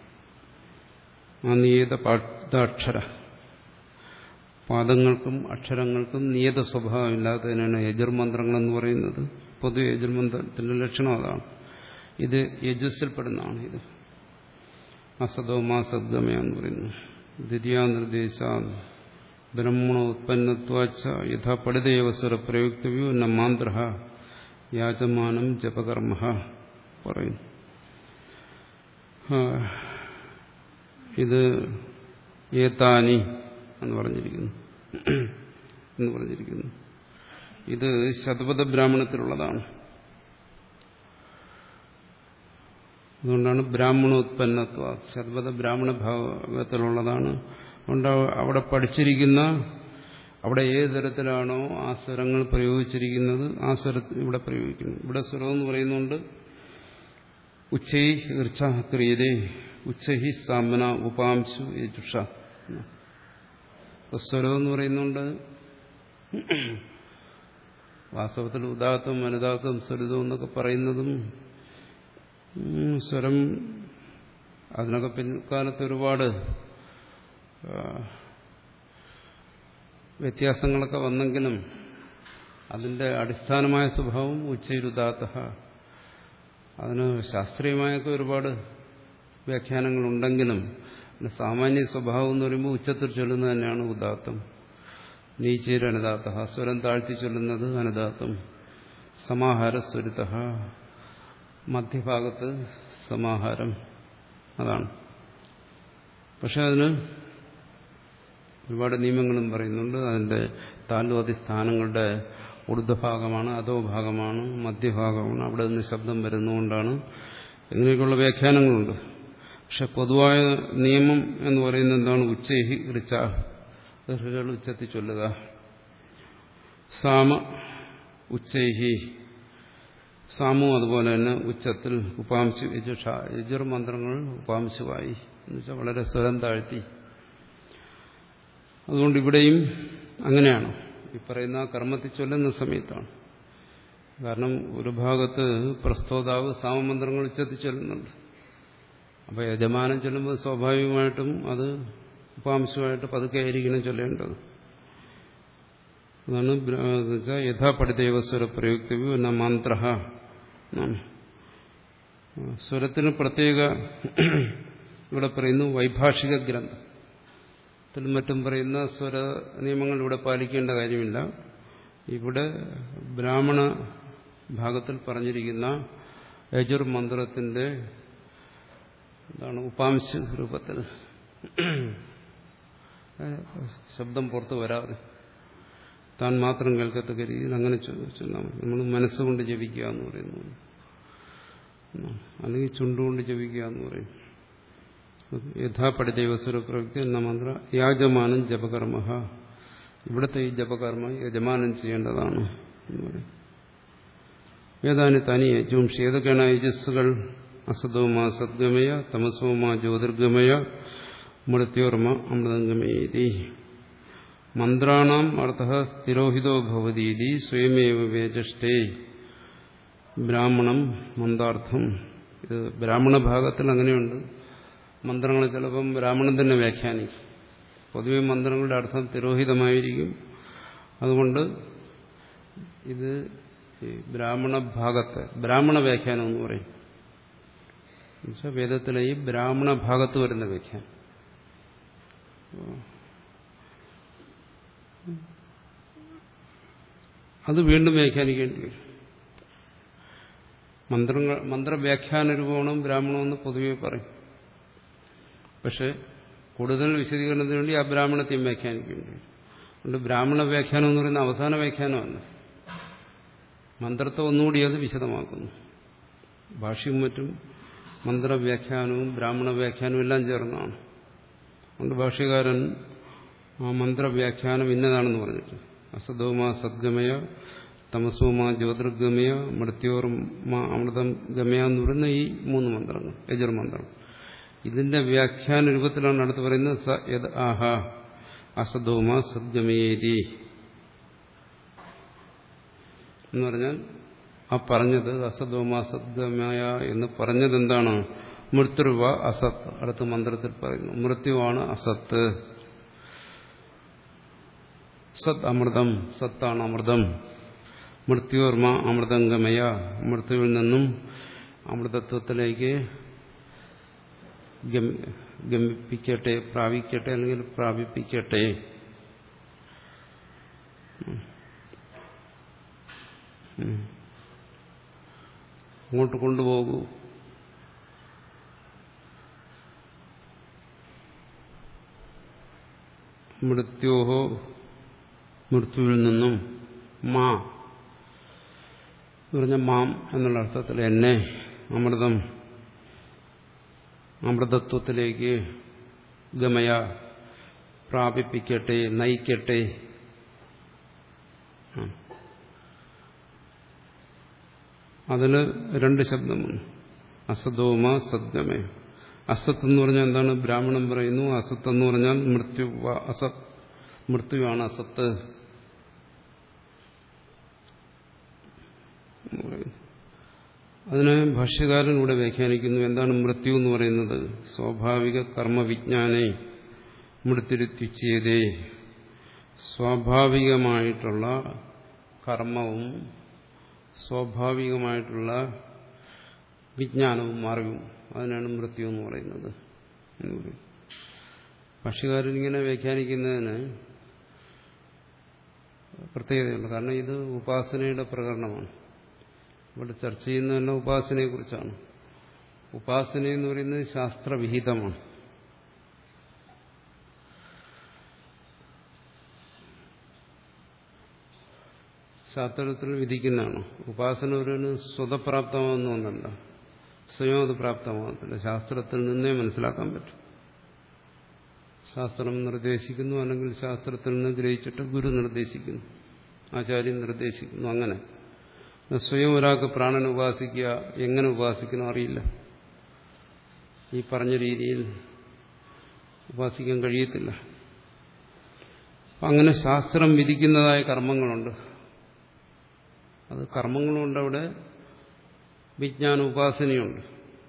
Speaker 1: ആ നിയത പാഠാക്ഷര പാദങ്ങൾക്കും അക്ഷരങ്ങൾക്കും നിയത സ്വഭാവം ഇല്ലാത്തതിനാണ് യജുർമന്ത്രങ്ങൾ എന്ന് പറയുന്നത് പൊതുവെ യജുർമന്ത്രത്തിന്റെ ലക്ഷണം അതാണ് ഇത് യജുസിൽപ്പെടുന്നതാണ് ഇത് അസതോമാ സദ്ഗമയ എന്ന് പറയുന്നു ദ്വിതീയ നിർദ്ദേശ ബ്രഹ്മണ ഉത്പന്നത്വാച്ച യഥാ പഠിതയവസ്വര പ്രയുക്തവ്യോ ന മാന്ത്ര യാചമാനം ജപകർമ്മ പറയുന്നു ഇത് ഏതാനി എന്ന് പറഞ്ഞിരിക്കുന്നു എന്ന് പറഞ്ഞിരിക്കുന്നു ഇത് ശതപഥ ബ്രാഹ്മണത്തിലുള്ളതാണ് അതുകൊണ്ടാണ് ബ്രാഹ്മണോത്പന്നത്വ ശതപഥ ബ്രാഹ്മണ ഭാഗത്തിലുള്ളതാണ് അതുകൊണ്ട് അവിടെ പഠിച്ചിരിക്കുന്ന അവിടെ ഏത് തരത്തിലാണോ ആ സ്വരങ്ങൾ പ്രയോഗിച്ചിരിക്കുന്നത് ആ സ്വരം ഇവിടെ പ്രയോഗിക്കുന്നു ഇവിടെ സ്വരം എന്ന് പറയുന്നുണ്ട് ഉച്ചൈ ഈർച്ച ക്രിയതേ ഉച്ചഹി സാമന ഉപാംശു യജുഷ സ്വരം എന്ന് പറയുന്നുണ്ട് വാസ്തവത്തിൽ ഉദാത്തം അനുദാത്തം സ്വരിതം എന്നൊക്കെ പറയുന്നതും സ്വരം അതിനൊക്കെ പിൻകാലത്ത് ഒരുപാട് വ്യത്യാസങ്ങളൊക്കെ വന്നെങ്കിലും അതിന്റെ അടിസ്ഥാനമായ സ്വഭാവം ഉച്ചയിരുദാത്ത അതിന് ശാസ്ത്രീയമായൊക്കെ ഒരുപാട് വ്യാഖ്യാനങ്ങളുണ്ടെങ്കിലും സാമാന്യ സ്വഭാവം എന്ന് പറയുമ്പോൾ ഉച്ചത്തിൽ ചൊല്ലുന്നത് തന്നെയാണ് ഉദാത്തം നീച്ചേര് അനുദാത്ത സ്വരം താഴ്ത്തി ചൊല്ലുന്നത് അനുദാത്തം സമാഹാരസ്വരിത മധ്യഭാഗത്ത് സമാഹാരം അതാണ് പക്ഷെ അതിന് ഒരുപാട് നിയമങ്ങളും പറയുന്നുണ്ട് അതിന്റെ താലോതി സ്ഥാനങ്ങളുടെ ഊർധ്വഭാഗമാണ് അധോ ഭാഗമാണ് മധ്യഭാഗമാണ് അവിടെ നിന്ന് ശബ്ദം വരുന്നതുകൊണ്ടാണ് ഇങ്ങനെയൊക്കെയുള്ള വ്യാഖ്യാനങ്ങളുണ്ട് പക്ഷെ പൊതുവായ നിയമം എന്ന് പറയുന്നത് എന്താണ് ഉച്ചൈഹി ഋച്ച ദീർഘകൾ ഉച്ചത്തിൽ ചൊല്ലുക സാമ ഉച്ചൈഹി സാമു അതുപോലെ തന്നെ ഉച്ചത്തിൽ ഉപാംശു യജുഷ യജുർ മന്ത്രങ്ങൾ ഉപാംശുവായി എന്നുവെച്ചാൽ വളരെ സ്വരം താഴ്ത്തി അതുകൊണ്ട് ഇവിടെയും അങ്ങനെയാണ് ഈ പറയുന്ന കർമ്മത്തിൽ ചൊല്ലുന്ന സമയത്താണ് കാരണം ഒരു ഭാഗത്ത് പ്രസ്തോതാവ് സാമമന്ത്രങ്ങൾ ഉച്ചത്തിൽ ചൊല്ലുന്നുണ്ട് അപ്പോൾ യജമാനം ചൊല്ലുമ്പോൾ സ്വാഭാവികമായിട്ടും അത് ഉപാംശമായിട്ട് പതുക്കെ ആയിരിക്കണം ചൊല്ലേണ്ടത് അതാണ് വെച്ചാൽ യഥാ പഠിതേവസ്വര പ്രയുക്തവ്യോ എന്ന മന്ത്ര സ്വരത്തിന് പ്രത്യേക ഇവിടെ പറയുന്നു വൈഭാഷിക ഗ്രന്ഥത്തിൽ മറ്റും പറയുന്ന സ്വര നിയമങ്ങൾ ഇവിടെ പാലിക്കേണ്ട കാര്യമില്ല ഇവിടെ ബ്രാഹ്മണ ഭാഗത്തിൽ പറഞ്ഞിരിക്കുന്ന യജുർ മന്ത്രത്തിന്റെ എന്താണ് ഉപാംശ രൂപത്തിൽ ശബ്ദം പുറത്ത് വരാതെ താൻ മാത്രം കേൾക്കത്തക്ക രീതിയിൽ അങ്ങനെ ചൊല്ലാം നമ്മൾ മനസ്സുകൊണ്ട് ജപിക്കുക എന്ന് പറയുന്നു അല്ലെങ്കിൽ ചുണ്ടുകൊണ്ട് ജപിക്കുക എന്ന് പറയും യഥാപടി ദൈവസ്വര പ്രവൃത്തി എന്ന മന്ത്ര യാജമാനം ജപകർമ്മ ഇവിടുത്തെ ഈ ജപകർമ്മ യജമാനം ചെയ്യേണ്ടതാണ് എന്ന് പറയും ഏതാനി തനി യജുംഷി ഏതൊക്കെയാണ് യജസ്സുകൾ അസതോമാ സദ്ഗമയ തമസോമാ ജ്യോതിർഗമയ മൃത്യോർമ അമൃതംഗമേതി മന്ത്രാണാം അർത്ഥ സ്ഥിരോഹിതോ ഭവതീതി സ്വയമേവ വേജഷ്ടേ ബ്രാഹ്മണം മന്ദാർത്ഥം ഇത് ബ്രാഹ്മണ ഭാഗത്തിൽ അങ്ങനെയുണ്ട് മന്ത്രങ്ങൾ ചിലപ്പം ബ്രാഹ്മണൻ തന്നെ വ്യാഖ്യാനിക്കും പൊതുവെ മന്ത്രങ്ങളുടെ അർത്ഥം തിരോഹിതമായിരിക്കും അതുകൊണ്ട് ഇത് ഈ ബ്രാഹ്മണ ഭാഗത്ത് ബ്രാഹ്മണ വ്യാഖ്യാനം എന്ന് പറയും എന്നുവെച്ചാൽ വേദത്തിലെ ഈ ബ്രാഹ്മണ ഭാഗത്ത് വരുന്ന വ്യാഖ്യാനം അത് വീണ്ടും വ്യാഖ്യാനിക്കേണ്ടി വരും മന്ത്രങ്ങൾ മന്ത്രവ്യാഖ്യാന രൂപമാണ് ബ്രാഹ്മണമെന്ന് പൊതുവെ പറയും പക്ഷെ കൂടുതൽ വിശദീകരണത്തിന് വേണ്ടി ആ ബ്രാഹ്മണത്തെയും വ്യാഖ്യാനിക്കേണ്ടി വരും അതുകൊണ്ട് ബ്രാഹ്മണ വ്യാഖ്യാനം എന്ന് പറയുന്ന അവസാന വ്യാഖ്യാനമല്ല മന്ത്രത്തെ ഒന്നുകൂടി അത് വിശദമാക്കുന്നു ഭാഷ്യവും മറ്റും മന്ത്രവ്യാഖ്യാനവും ബ്രാഹ്മണ വ്യാഖ്യാനവും എല്ലാം ചേർന്നാണ് അതുകൊണ്ട് ഭാഷ്യകാരൻ ആ മന്ത്രവ്യാഖ്യാനം ഇന്നതാണെന്ന് പറഞ്ഞിട്ട് അസദോമാ സദ്ഗമയ തമസോമാ ജ്യോതിർഗമയ മൃത്യോർമാ അമൃതം ഗമയ എന്ന് പറയുന്ന ഈ മൂന്ന് മന്ത്രങ്ങൾ യജുർമന്ത്രം ഇതിന്റെ വ്യാഖ്യാന രൂപത്തിലാണ് അടുത്ത് പറയുന്നത് സ യത് ആഹ അസദോമ സദ്ഗമയേരി എന്ന് പറഞ്ഞാൽ ആ പറഞ്ഞത് അസദോമ സദ്ഗമയ എന്ന് പറഞ്ഞത് എന്താണ് മൃത്യുവ അസത്ത് അടുത്ത മന്ത്രത്തിൽ പറയുന്നു മൃത്യുവാണ് അസത്ത് സത് അമൃതം സത്താണ് അമൃതം മൃത്യുർമ അമൃതംഗമയ മൃത്യുവിൽ നിന്നും അമൃതത്വത്തിലേക്ക് ഗമിപ്പിക്കട്ടെ പ്രാപിക്കട്ടെ അല്ലെങ്കിൽ പ്രാപിപ്പിക്കട്ടെ അങ്ങോട്ട് കൊണ്ടുപോകൂ മൃത്യോഹോ മൃത്യുവിൽ നിന്നും മാ എന്ന് പറഞ്ഞ മാം എന്നുള്ള അർത്ഥത്തിൽ എന്നെ അമൃതം അമൃതത്വത്തിലേക്ക് ഗമയ പ്രാപിപ്പിക്കട്ടെ നയിക്കട്ടെ അതിന് രണ്ട് ശബ്ദമാണ് അസതോമ സദ്ഗമയ അസത്ത് എന്ന് പറഞ്ഞാൽ എന്താണ് ബ്രാഹ്മണൻ പറയുന്നു അസത്ത് എന്ന് പറഞ്ഞാൽ മൃത്യു അസത് മൃത്യുവാണ് അസത്ത് അതിനെ ഭാഷ്യകാരൻ ഇവിടെ വ്യാഖ്യാനിക്കുന്നു എന്താണ് മൃത്യു എന്ന് പറയുന്നത് സ്വാഭാവിക കർമ്മവിജ്ഞാനെ മൃത്യുരുത്യുച്ചേതേ സ്വാഭാവികമായിട്ടുള്ള കർമ്മവും സ്വാഭാവികമായിട്ടുള്ള വിജ്ഞാനവും അറിവും അതിനാണ് മൃത്യു എന്ന് പറയുന്നത് എന്ന് പറയും ഭാഷ്യകാരൻ ഇങ്ങനെ വ്യാഖ്യാനിക്കുന്നതിന് പ്രത്യേകതയുണ്ട് കാരണം ഇത് ഉപാസനയുടെ പ്രകരണമാണ് ഇവിടെ ചർച്ച ചെയ്യുന്നത് തന്നെ ഉപാസനയെക്കുറിച്ചാണ് ഉപാസന എന്ന് പറയുന്നത് ശാസ്ത്രവിഹിതമാണ് ശാസ്ത്രത്തിൽ വിധിക്കുന്നതാണ് ഉപാസന ഒരു സ്വതപ്രാപ്തമാകുന്ന ഒന്നല്ല സ്വയം അത് പ്രാപ്തമാകത്തില്ല ശാസ്ത്രത്തിൽ നിന്നേ മനസ്സിലാക്കാൻ പറ്റും ശാസ്ത്രം നിർദ്ദേശിക്കുന്നു അല്ലെങ്കിൽ ശാസ്ത്രത്തിൽ നിന്ന് ഗ്രഹിച്ചിട്ട് ഗുരു നിർദ്ദേശിക്കുന്നു ആചാര്യൻ നിർദ്ദേശിക്കുന്നു അങ്ങനെ സ്വയം ഒരാൾക്ക് പ്രാണനെ ഉപാസിക്കുക എങ്ങനെ ഉപാസിക്കണം അറിയില്ല ഈ പറഞ്ഞ രീതിയിൽ ഉപാസിക്കാൻ കഴിയത്തില്ല അങ്ങനെ ശാസ്ത്രം വിധിക്കുന്നതായ കർമ്മങ്ങളുണ്ട് അത് കർമ്മങ്ങളുണ്ട് അവിടെ വിജ്ഞാന ഉപാസനയുണ്ട്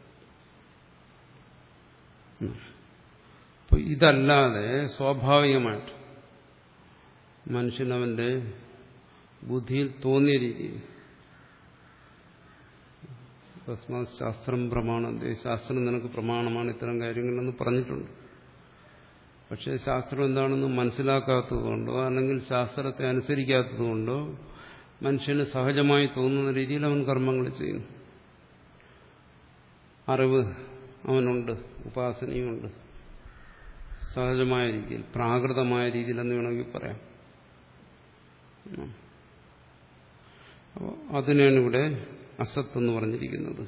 Speaker 1: അപ്പോൾ ഇതല്ലാതെ സ്വാഭാവികമായിട്ട് മനുഷ്യനവന്റെ ബുദ്ധിയിൽ തോന്നിയ രീതിയിൽ തസ്മാത് ശാസ്ത്രം പ്രമാണം ശാസ്ത്രം നിനക്ക് പ്രമാണമാണ് ഇത്തരം കാര്യങ്ങളെന്ന് പറഞ്ഞിട്ടുണ്ട് പക്ഷേ ശാസ്ത്രം എന്താണെന്ന് മനസ്സിലാക്കാത്തതുകൊണ്ടോ അല്ലെങ്കിൽ ശാസ്ത്രത്തെ അനുസരിക്കാത്തതുകൊണ്ടോ മനുഷ്യന് സഹജമായി തോന്നുന്ന രീതിയിൽ അവൻ കർമ്മങ്ങൾ ചെയ്യുന്നു അറിവ് അവനുണ്ട് ഉപാസനയുമുണ്ട് സഹജമായ രീതിയിൽ പ്രാകൃതമായ രീതിയിൽ എന്ന് വേണമെങ്കിൽ പറയാം അപ്പോൾ അതിനാണ് ഇവിടെ അസത്ത് എന്ന് പറഞ്ഞിരിക്കുന്നത്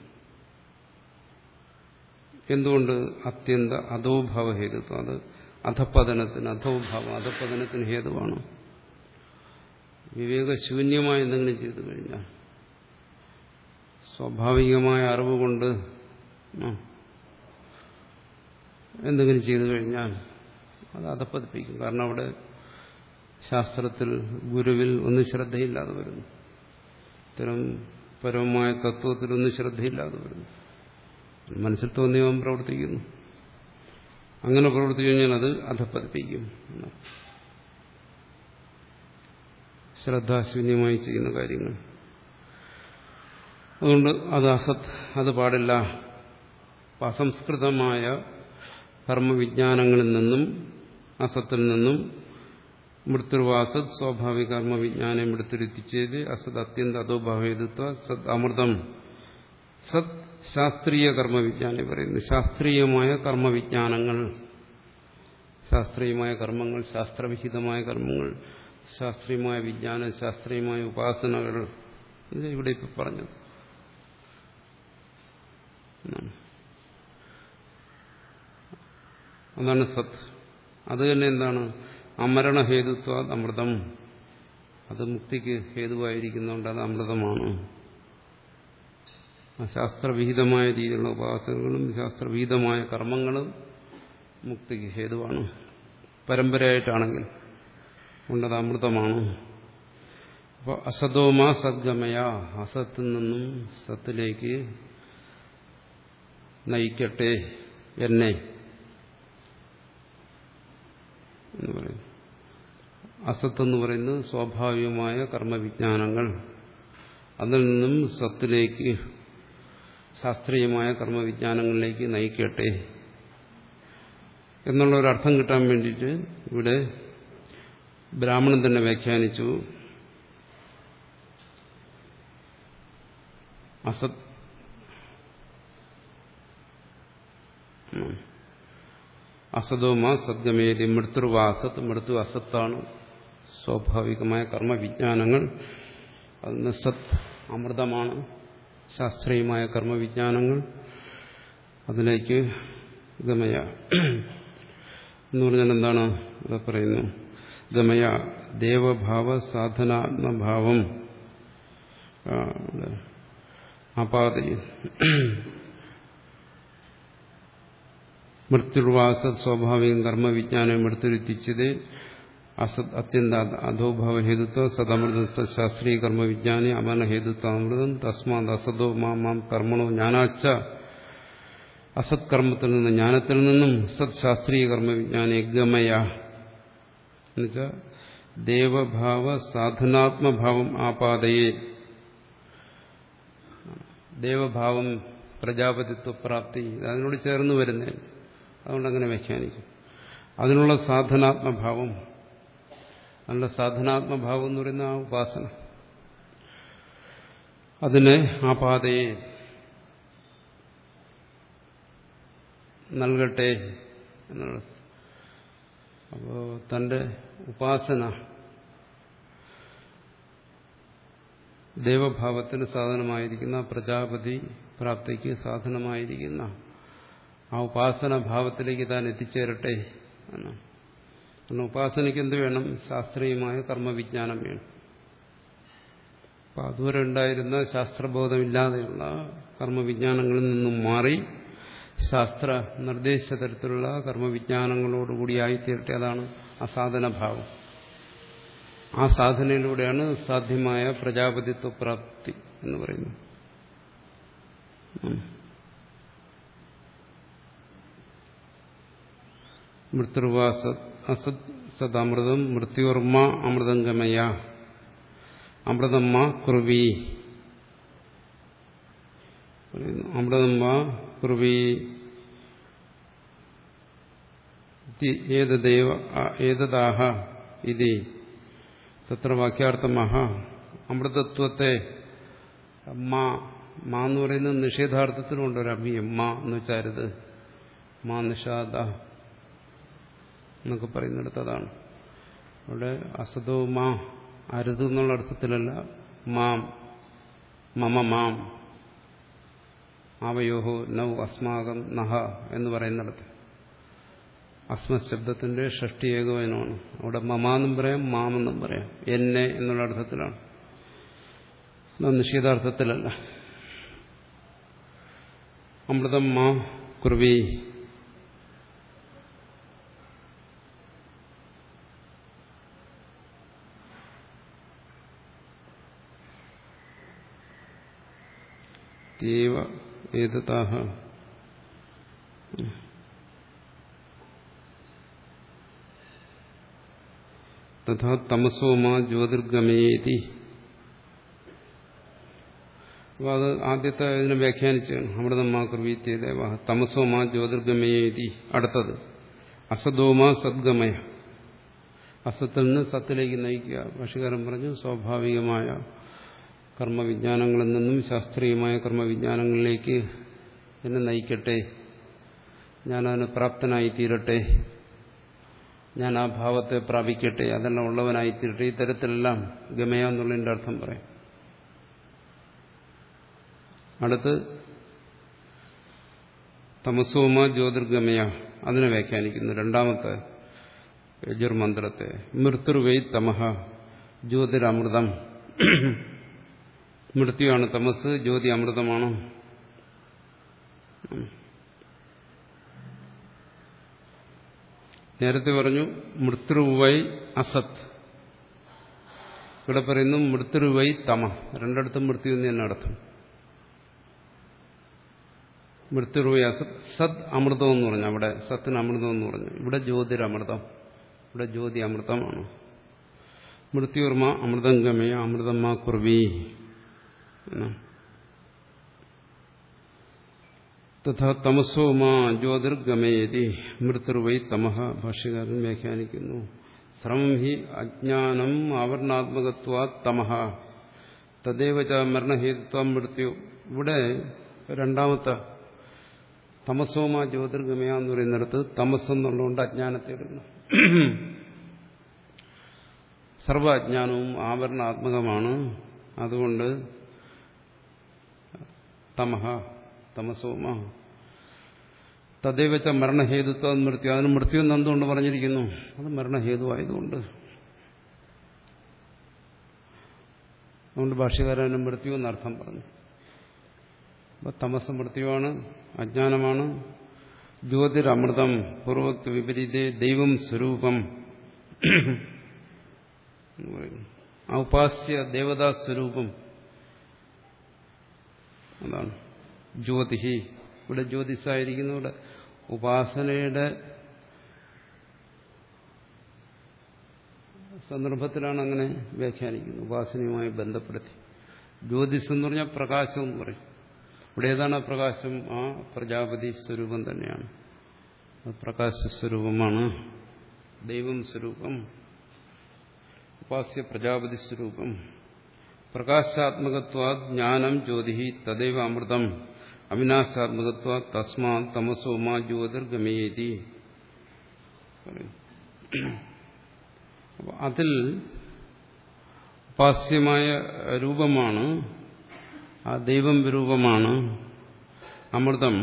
Speaker 1: എന്തുകൊണ്ട് അത്യന്ത അധോഭാവ ഹേതുത്വം അത് അധപ്പതനത്തിന് അധോഭാവം അധപ്പതനത്തിന് ഹേതുവാണ് വിവേകശൂന്യമായ എന്തെങ്കിലും ചെയ്തു കഴിഞ്ഞാൽ സ്വാഭാവികമായ അറിവ് കൊണ്ട് എന്തെങ്കിലും ചെയ്തു കഴിഞ്ഞാൽ അത് അധപ്പതിപ്പിക്കും കാരണം അവിടെ ശാസ്ത്രത്തിൽ ഗുരുവിൽ ഒന്നും ശ്രദ്ധയില്ലാതെ വരുന്നു ഇത്തരം പരമമായ തത്വത്തിലൊന്നും ശ്രദ്ധയില്ലാതെ വരുന്നു മനസ്സിൽ തോന്നിയവൻ പ്രവർത്തിക്കുന്നു അങ്ങനെ പ്രവർത്തിച്ചു കഴിഞ്ഞാൽ അത് അധപ്പതിപ്പിക്കും ശ്രദ്ധാശൂന്യമായി ചെയ്യുന്ന കാര്യങ്ങൾ അതുകൊണ്ട് അത് അസത് അത് പാടില്ല അസംസ്കൃതമായ കർമ്മവിജ്ഞാനങ്ങളിൽ നിന്നും അസത്തിൽ നിന്നും മൃത്യുവാസത് സ്വാഭാവിക കർമ്മവിജ്ഞാനം എടുത്തിരുത്തിച്ചത് അസത് അത്യന്ത അധോഭാവേതത്വ സത് അമൃതം സത് ശാസ്ത്രീയ കർമ്മവിജ്ഞാനം പറയുന്നു ശാസ്ത്രീയമായ കർമ്മവിജ്ഞാനങ്ങൾ ശാസ്ത്രീയമായ കർമ്മങ്ങൾ ശാസ്ത്രവിഹിതമായ കർമ്മങ്ങൾ ശാസ്ത്രീയമായ വിജ്ഞാനം ശാസ്ത്രീയമായ ഉപാസനകൾ ഇത് ഇവിടെ ഇപ്പൊ പറഞ്ഞത് അതാണ് സത് അത് തന്നെ എന്താണ് അമരണ ഹേതുത്വ അമൃതം അത് മുക്തിക്ക് ഹേതുവായിരിക്കുന്നതുകൊണ്ട് അത് അമൃതമാണ് ശാസ്ത്രവിഹിതമായ രീതിയിലുള്ള ഉപാസനകളും ശാസ്ത്രവിഹിതമായ കർമ്മങ്ങളും മുക്തിക്ക് ഹേതുവാണ് പരമ്പരയായിട്ടാണെങ്കിൽ കൊണ്ടത് അമൃതമാണ് അപ്പോൾ അസതോമാ സദ്ഗമയ അസത്തിൽ നിന്നും സത്തിലേക്ക് നയിക്കട്ടെ എന്നെ എന്ന് പറയും അസത്ത് എന്ന് പറയുന്നത് സ്വാഭാവികമായ കർമ്മവിജ്ഞാനങ്ങൾ അതിൽ നിന്നും സത്തിലേക്ക് ശാസ്ത്രീയമായ കർമ്മവിജ്ഞാനങ്ങളിലേക്ക് നയിക്കട്ടെ എന്നുള്ള ഒരു അർത്ഥം കിട്ടാൻ വേണ്ടിയിട്ട് ഇവിടെ ബ്രാഹ്മണൻ തന്നെ വ്യാഖ്യാനിച്ചു അസത് അസതോമാ സദ്ഗമേരി മൃത്യുവ അസത്ത് മൃത്യു അസത്താണ് സ്വാഭാവികമായ കർമ്മവിജ്ഞാനങ്ങൾ അതിന് സത് അമൃതമാണ് ശാസ്ത്രീയമായ കർമ്മവിജ്ഞാനങ്ങൾ അതിലേക്ക് ഗമയ എന്ന് പറഞ്ഞാൽ എന്താണ് ഇവിടെ പറയുന്നു ഗമയ ദേവഭാവ സാധനാത്മഭാവം അപാതയിൽ മൃത്യുർവാസ സ്വാഭാവികം കർമ്മവിജ്ഞാനം എടുത്തിരുത്തിച്ചത് അസത് അത്യന്ത അധോഭാവ ഹേതുത്വ സദമൃതത്വ ശാസ്ത്രീയ കർമ്മവിജ്ഞാനി അമന ഹേതുത്വ അമൃതം തസ്മാത് അസതോ മാം മാം കർമ്മണോ ജ്ഞാനാച്ച അസത് കർമ്മത്തിൽ നിന്ന് ജ്ഞാനത്തിൽ നിന്നും സത് ശാസ്ത്രീയ കർമ്മവിജ്ഞാനി ഗമയ എന്നുവെച്ചാൽ ദേവഭാവ സാധനാത്മഭാവം ആപാതയെ ദേവഭാവം പ്രജാപതിത്വ പ്രാപ്തി അതിനോട് ചേർന്ന് വരുന്നേ അതുകൊണ്ട് അങ്ങനെ വ്യാഖ്യാനിക്കും അതിനുള്ള സാധനാത്മഭാവം അതിനുള്ള സാധനാത്മഭാവം എന്ന് പറയുന്ന ആ ഉപാസന അതിനെ ആ പാതയെ നൽകട്ടെ എന്നുള്ളത് അപ്പോൾ തന്റെ ഉപാസന ദേവഭാവത്തിന് സാധനമായിരിക്കുന്ന പ്രജാപതി പ്രാപ്തിക്ക് സാധനമായിരിക്കുന്ന ആ ഉപാസന ഭാവത്തിലേക്ക് താൻ എത്തിച്ചേരട്ടെ എന്നാണ് കാരണം ഉപാസനയ്ക്ക് എന്ത് വേണം ശാസ്ത്രീയമായ കർമ്മവിജ്ഞാനം വേണം അപ്പം അതുവരെ ഉണ്ടായിരുന്ന ശാസ്ത്രബോധമില്ലാതെയുള്ള കർമ്മവിജ്ഞാനങ്ങളിൽ നിന്നും മാറി ശാസ്ത്ര നിർദ്ദേശ തരത്തിലുള്ള കർമ്മവിജ്ഞാനങ്ങളോടുകൂടി ആയിത്തീരട്ടെ അതാണ് അസാധനഭാവം ആ സാധനയിലൂടെയാണ് സാധ്യമായ പ്രജാപതിത്വ പ്രാപ്തി എന്ന് പറയുന്നത് മൃത്യുർവാസ അസത് സദമൃതം മൃത്യോർമ്മ അമൃതം ഗമയ അമൃതമ്മ കുറുവി അമൃതമ്മ കുറുവി ഏതദേവ ഏതദാഹ ഇതി തത്ര വാക്യാർത്ഥമഹ അമൃതത്വത്തെ മാ മാ എന്ന് പറയുന്നത് നിഷേധാർത്ഥത്തിലുണ്ട് ഒരു അഭിയം മാ എന്ന് വെച്ചാരുത് മാ നിഷാദ എന്നൊക്കെ പറയുന്നിടത്തതാണ് അവിടെ അസതോ മാ അരുത് എന്നുള്ള അർത്ഥത്തിലല്ല മാം മമ മാം ആവയോഹോ നൗ അസ്മാകം നഹ എന്ന് പറയുന്നിടത്ത് അസ്മശബ്ദത്തിന്റെ ഷഷ്ടി ഏകവചനമാണ് അവിടെ മമാന്നും പറയാം മാമെന്നും പറയാം എന്നെ എന്നുള്ള അർത്ഥത്തിലാണ് നിഷേധാർത്ഥത്തിലല്ല അമൃതം മാ കുർവി ദേവ ഏതാഹ തഥാ തമസോമാ ജ്യോതിർഗമേതി അപ്പോൾ അത് ആദ്യത്തെ ഇതിനെ വ്യാഖ്യാനിച്ചാണ് അമൃതമാ കൃവീത്യ ദേവ തമസോമാ ജ്യോതിർഗമേതി അടുത്തത് അസദോമാ സദ്ഗമയ അസത്തിൽ നിന്ന് സത്തിലേക്ക് നയിക്കുക ഭാഷകാരൻ പറഞ്ഞു സ്വാഭാവികമായ കർമ്മവിജ്ഞാനങ്ങളിൽ നിന്നും ശാസ്ത്രീയമായ കർമ്മവിജ്ഞാനങ്ങളിലേക്ക് എന്നെ നയിക്കട്ടെ ഞാനതിന് പ്രാപ്തനായി തീരട്ടെ ഞാൻ ആ ഭാവത്തെ പ്രാപിക്കട്ടെ അതെല്ലാം ഉള്ളവനായി തീരട്ടെ ഈ തരത്തിലെല്ലാം ഗമയ എന്നുള്ളതിൻ്റെ അർത്ഥം പറയാം അടുത്ത് തമസോമ ജ്യോതിർഗമയ അതിനെ വ്യാഖ്യാനിക്കുന്നു രണ്ടാമത്തെ യജുർമന്ത്രത്തെ മൃത്യുർവൈ തമഹ ജ്യോതിരമൃതം മൃത്യുവാണ് തമസ് ജ്യോതി അമൃതമാണ് നേരത്തെ പറഞ്ഞു മൃത്യുവൈ അസത് ഇവിടെ പറയുന്നു മൃത്യുവൈ തമ രണ്ടിടത്തും മൃത്യു എന്ന് തന്നെ അർത്ഥം മൃത്യുവൈ അസത് സത് അമൃതം എന്ന് പറഞ്ഞു അവിടെ സത്തിന് അമൃതം എന്ന് പറഞ്ഞു ഇവിടെ ജ്യോതിരമൃതം ഇവിടെ ജ്യോതി അമൃതമാണ് മൃത്യുർമ അമൃതം ഗമയ അമൃതമ്മ കുർവി തഥാ തമസോമാ ജ്യോതിർഗമയതി മൃത്യുർവൈ തമഹ ഭാഷ്യകാരൻ വ്യാഖ്യാനിക്കുന്നു ശ്രമം ഹി അജ്ഞാനം ആവരണാത്മകത്വ തമഹ തദ്ദേവ ച മരണഹേതുത്വം മൃത്യു ഇവിടെ രണ്ടാമത്തെ തമസോമാ ജ്യോതിർഗമയ എന്ന് പറയുന്നിടത്ത് തമസ് എന്നുള്ളതുകൊണ്ട് അജ്ഞാനത്തെ എടുക്കണം സർവ അജ്ഞാനവും ആവരണാത്മകമാണ് അതുകൊണ്ട് തമഹ തമസോമ തദ്വച്ച മരണഹേതുത്വ മൃത്യു അതിന് മൃത്യു എന്ന് എന്തുകൊണ്ട് പറഞ്ഞിരിക്കുന്നു അത് മരണഹേതുവായതുകൊണ്ട് അതുകൊണ്ട് ഭാഷ്യകാരന് മൃത്യു എന്നർത്ഥം പറഞ്ഞു അപ്പൊ തമസ് മൃത്യുവാണ് അജ്ഞാനമാണ് ജ്യോതിരമൃതം പൂർവത്വ വിപരീതേ ദൈവം സ്വരൂപം എന്ന് പറയുന്നു ആ ഉപാസ്യ ദേവതാ സ്വരൂപം അതാണ് ജ്യോതിഹി ഇവിടെ ജ്യോതിസായിരിക്കുന്നു ഇവിടെ ഉപാസനയുടെ സന്ദർഭത്തിലാണ് അങ്ങനെ വ്യാഖ്യാനിക്കുന്നത് ഉപാസനയുമായി ബന്ധപ്പെടുത്തി ജ്യോതിസ് എന്ന് പറഞ്ഞാൽ പ്രകാശം എന്ന് പറയും ഇവിടെ ഏതാണ് ആ പ്രകാശം ആ പ്രജാപതി സ്വരൂപം തന്നെയാണ് പ്രകാശ സ്വരൂപമാണ് ദൈവം സ്വരൂപം ഉപാസ്യ പ്രജാപതി സ്വരൂപം പ്രകാശാത്മകത്വ ജ്ഞാനം ജ്യോതി തദൈവ അമൃതം അവിനാശാത്മകത്വ തസ്മാ തമസോമാ ജ്യോതിർഗമയേതി അതിൽ ഉപാസ്യമായ രൂപമാണ് ആ ദൈവം രൂപമാണ് അമൃതം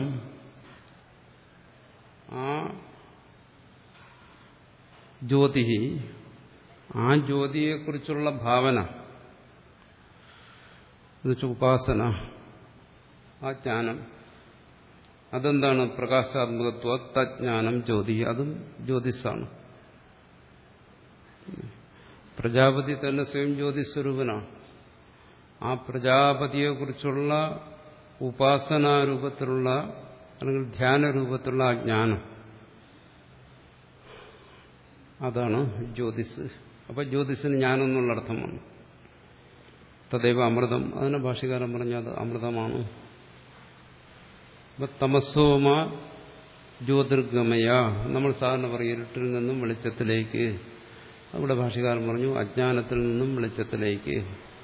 Speaker 1: ആ ജ്യോതി ആ ജ്യോതിയെക്കുറിച്ചുള്ള ഭാവന എന്നുവെച്ചാൽ ഉപാസന ആ ജ്ഞാനം അതെന്താണ് പ്രകാശാത്മകത്വ തജ്ഞാനം ജ്യോതി അതും ജ്യോതിസാണ് പ്രജാപതി തന്നെ സ്വയം ജ്യോതിസ്വരൂപനാണ് ആ പ്രജാപതിയെക്കുറിച്ചുള്ള ഉപാസനാരൂപത്തിലുള്ള അല്ലെങ്കിൽ ധ്യാനരൂപത്തിലുള്ള ആ ജ്ഞാനം അതാണ് ജ്യോതിസ് അപ്പൊ ജ്യോതിസിന് ജ്ഞാനെന്നുള്ള അർത്ഥമാണ് തദൈവ അമൃതം അതിനെ ഭാഷകാരൻ പറഞ്ഞത് അമൃതമാണ് അപ്പൊ തമസോമ ജ്യോതിർഗമയ നമ്മൾ സാധാരണ പറയും ഇരുട്ടിൽ നിന്നും വെളിച്ചത്തിലേക്ക് അവിടെ ഭാഷകാരൻ പറഞ്ഞു അജ്ഞാനത്തിൽ നിന്നും വെളിച്ചത്തിലേക്ക്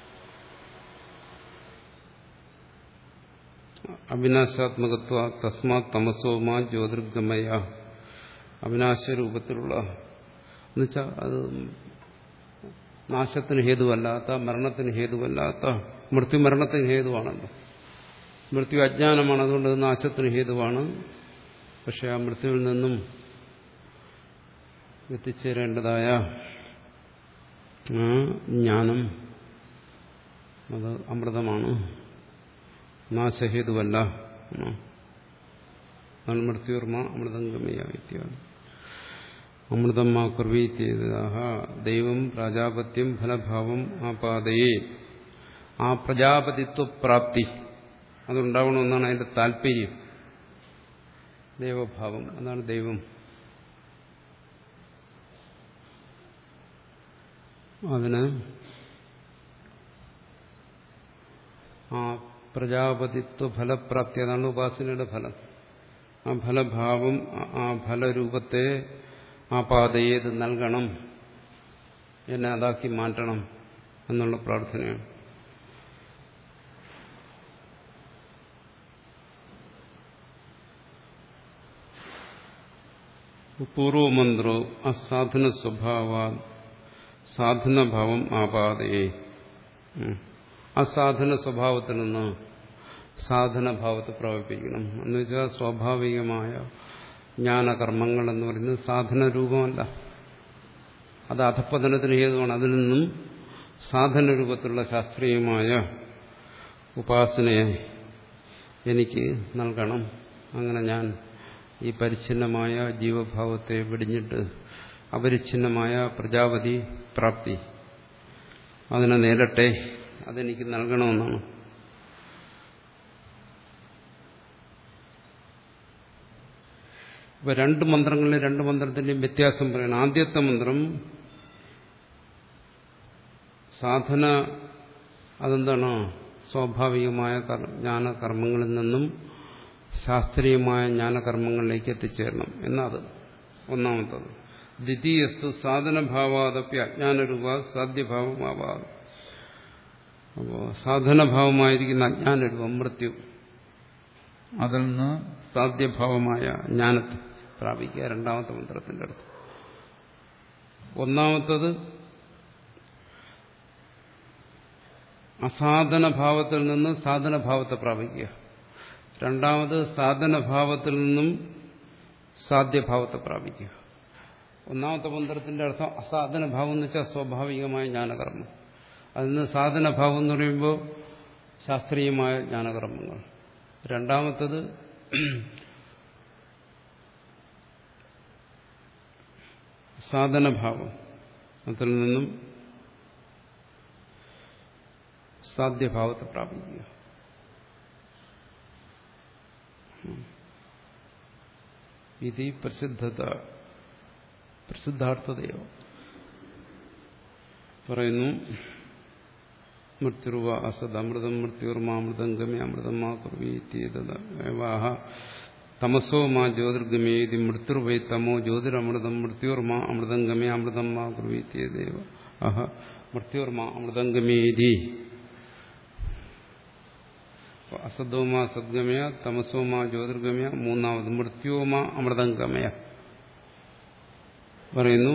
Speaker 1: അവിനാശാത്മകത്വ തസ്മാത് തമസോമ ജ്യോതിർഗമയ അവിനാശരൂപത്തിലുള്ള എന്നുവെച്ചാൽ അത് നാശത്തിന് ഹേതുവല്ലാത്ത മരണത്തിന് ഹേതുവല്ലാത്ത മൃത്യു മരണത്തിന് ഹേതുവാണല്ലോ മൃത്യു അജ്ഞാനമാണ് അതുകൊണ്ട് നാശത്തിന് ഹേതുവാണ് പക്ഷെ ആ മൃത്യുവിൽ നിന്നും എത്തിച്ചേരേണ്ടതായ ആ ജ്ഞാനം അത് അമൃതമാണ് നാശഹേതുവല്ല മൃത്യുർമ അമൃതംഗമയ ഇത്യാദി അമൃതം മാ കുർവീത്യേതാഹ ദൈവം പ്രജാപത്യം ഫലഭാവം ആപാതയെ ആ പ്രജാപതിത്വപ്രാപ്തി അതുണ്ടാവണമെന്നാണ് അതിന്റെ താല്പര്യം ദൈവഭാവം അതാണ് ദൈവം അതിന് ആ പ്രജാപതിത്വ ഫലപ്രാപ്തി അതാണ് ഉപാസനയുടെ ഫലം ആ ഫലഭാവം ആ ഫലരൂപത്തെ ആ പാതയേത് നൽകണം എന്നെ അതാക്കി മാറ്റണം എന്നുള്ള പ്രാർത്ഥനയാണ് പൂർവമന്ത്രോ അസാധന സ്വഭാവാ സാധനഭാവം ആപാതയെ അസാധന സ്വഭാവത്തിൽ നിന്ന് സാധനഭാവത്തെ പ്രവർത്തിക്കണം എന്ന് വെച്ചാൽ സ്വാഭാവികമായ ജ്ഞാനകർമ്മങ്ങൾ എന്ന് പറയുന്നത് സാധന രൂപമല്ല അത് അധപ്പതനത്തിന് ഹേതുവാണ് അതിൽ നിന്നും സാധന രൂപത്തിലുള്ള ശാസ്ത്രീയമായ ഉപാസനയെ എനിക്ക് നൽകണം അങ്ങനെ ഞാൻ ഈ പരിച്ഛിന്നമായ ജീവഭാവത്തെ വെടിഞ്ഞിട്ട് അപരിച്ഛിന്നമായ പ്രജാപതി പ്രാപ്തി അതിനെ നേരട്ടെ അതെനിക്ക് നൽകണമെന്നാണ് ഇപ്പൊ രണ്ട് മന്ത്രങ്ങളിലെ രണ്ട് മന്ത്രത്തിന്റെയും വ്യത്യാസം പറയണം ആദ്യത്തെ മന്ത്രം സാധന അതെന്താണോ സ്വാഭാവികമായ ജ്ഞാനകർമ്മങ്ങളിൽ നിന്നും ശാസ്ത്രീയമായ ജ്ഞാനകർമ്മങ്ങളിലേക്ക് എത്തിച്ചേരണം എന്നത് ഒന്നാമത്തത് ദ്വിതീയസ്തു സാധനഭാവാദപ്യ അജ്ഞാനരൂപ സാധ്യഭാവമാവാതെ അപ്പോൾ സാധനഭാവമായിരിക്കുന്ന അജ്ഞാനരൂപം മൃത്യു അതിൽ നിന്ന് സാധ്യഭാവമായ ജ്ഞാനത്തെ പ്രാപിക്കുക രണ്ടാമത്തെ മന്ത്രത്തിന്റെ അടുത്ത് ഒന്നാമത്തത് അസാധനഭാവത്തിൽ നിന്ന് സാധനഭാവത്തെ പ്രാപിക്കുക രണ്ടാമത് സാധനഭാവത്തിൽ നിന്നും സാധ്യഭാവത്തെ പ്രാപിക്കുക ഒന്നാമത്തെ മന്ത്രത്തിന്റെ അർത്ഥം അസാധനഭാവം എന്ന് വെച്ചാൽ സ്വാഭാവികമായ ജ്ഞാനകർമ്മം അതിൽ നിന്ന് സാധനഭാവം എന്ന് പറയുമ്പോൾ ശാസ്ത്രീയമായ ജ്ഞാനകർമ്മങ്ങൾ രണ്ടാമത്തത് സാധനഭാവം അതിൽ നിന്നും സാധ്യഭാവത്തെ പ്രാപിക്കുക ഇത് പ്രസിദ്ധത പ്രസിദ്ധാർത്ഥതയോ പറയുന്നു മൃത്യുർവ അസദ് അമൃതം മൃത്യുർമാമൃതം ഗമേ അമൃതം മാ കുർവീത്യേതവാഹ തമസോ മാ ജ്യോതിർഗമേതി മൃത്യുർവൈ തമോ ജ്യോതിരമൃതം മൃത്യുർമാ അമൃതം ഗമേ അമൃതം മാ കുർവീത്യേദേവ അഹ മൃത്യുർമാ അമൃതം ഗമേതി അസദോമാ സദ്ഗമയ തമസോമാ ജ്യോതിർഗമയ മൂന്നാമത് മൃത്യോമാ അമൃതം ഗമയ പറയുന്നു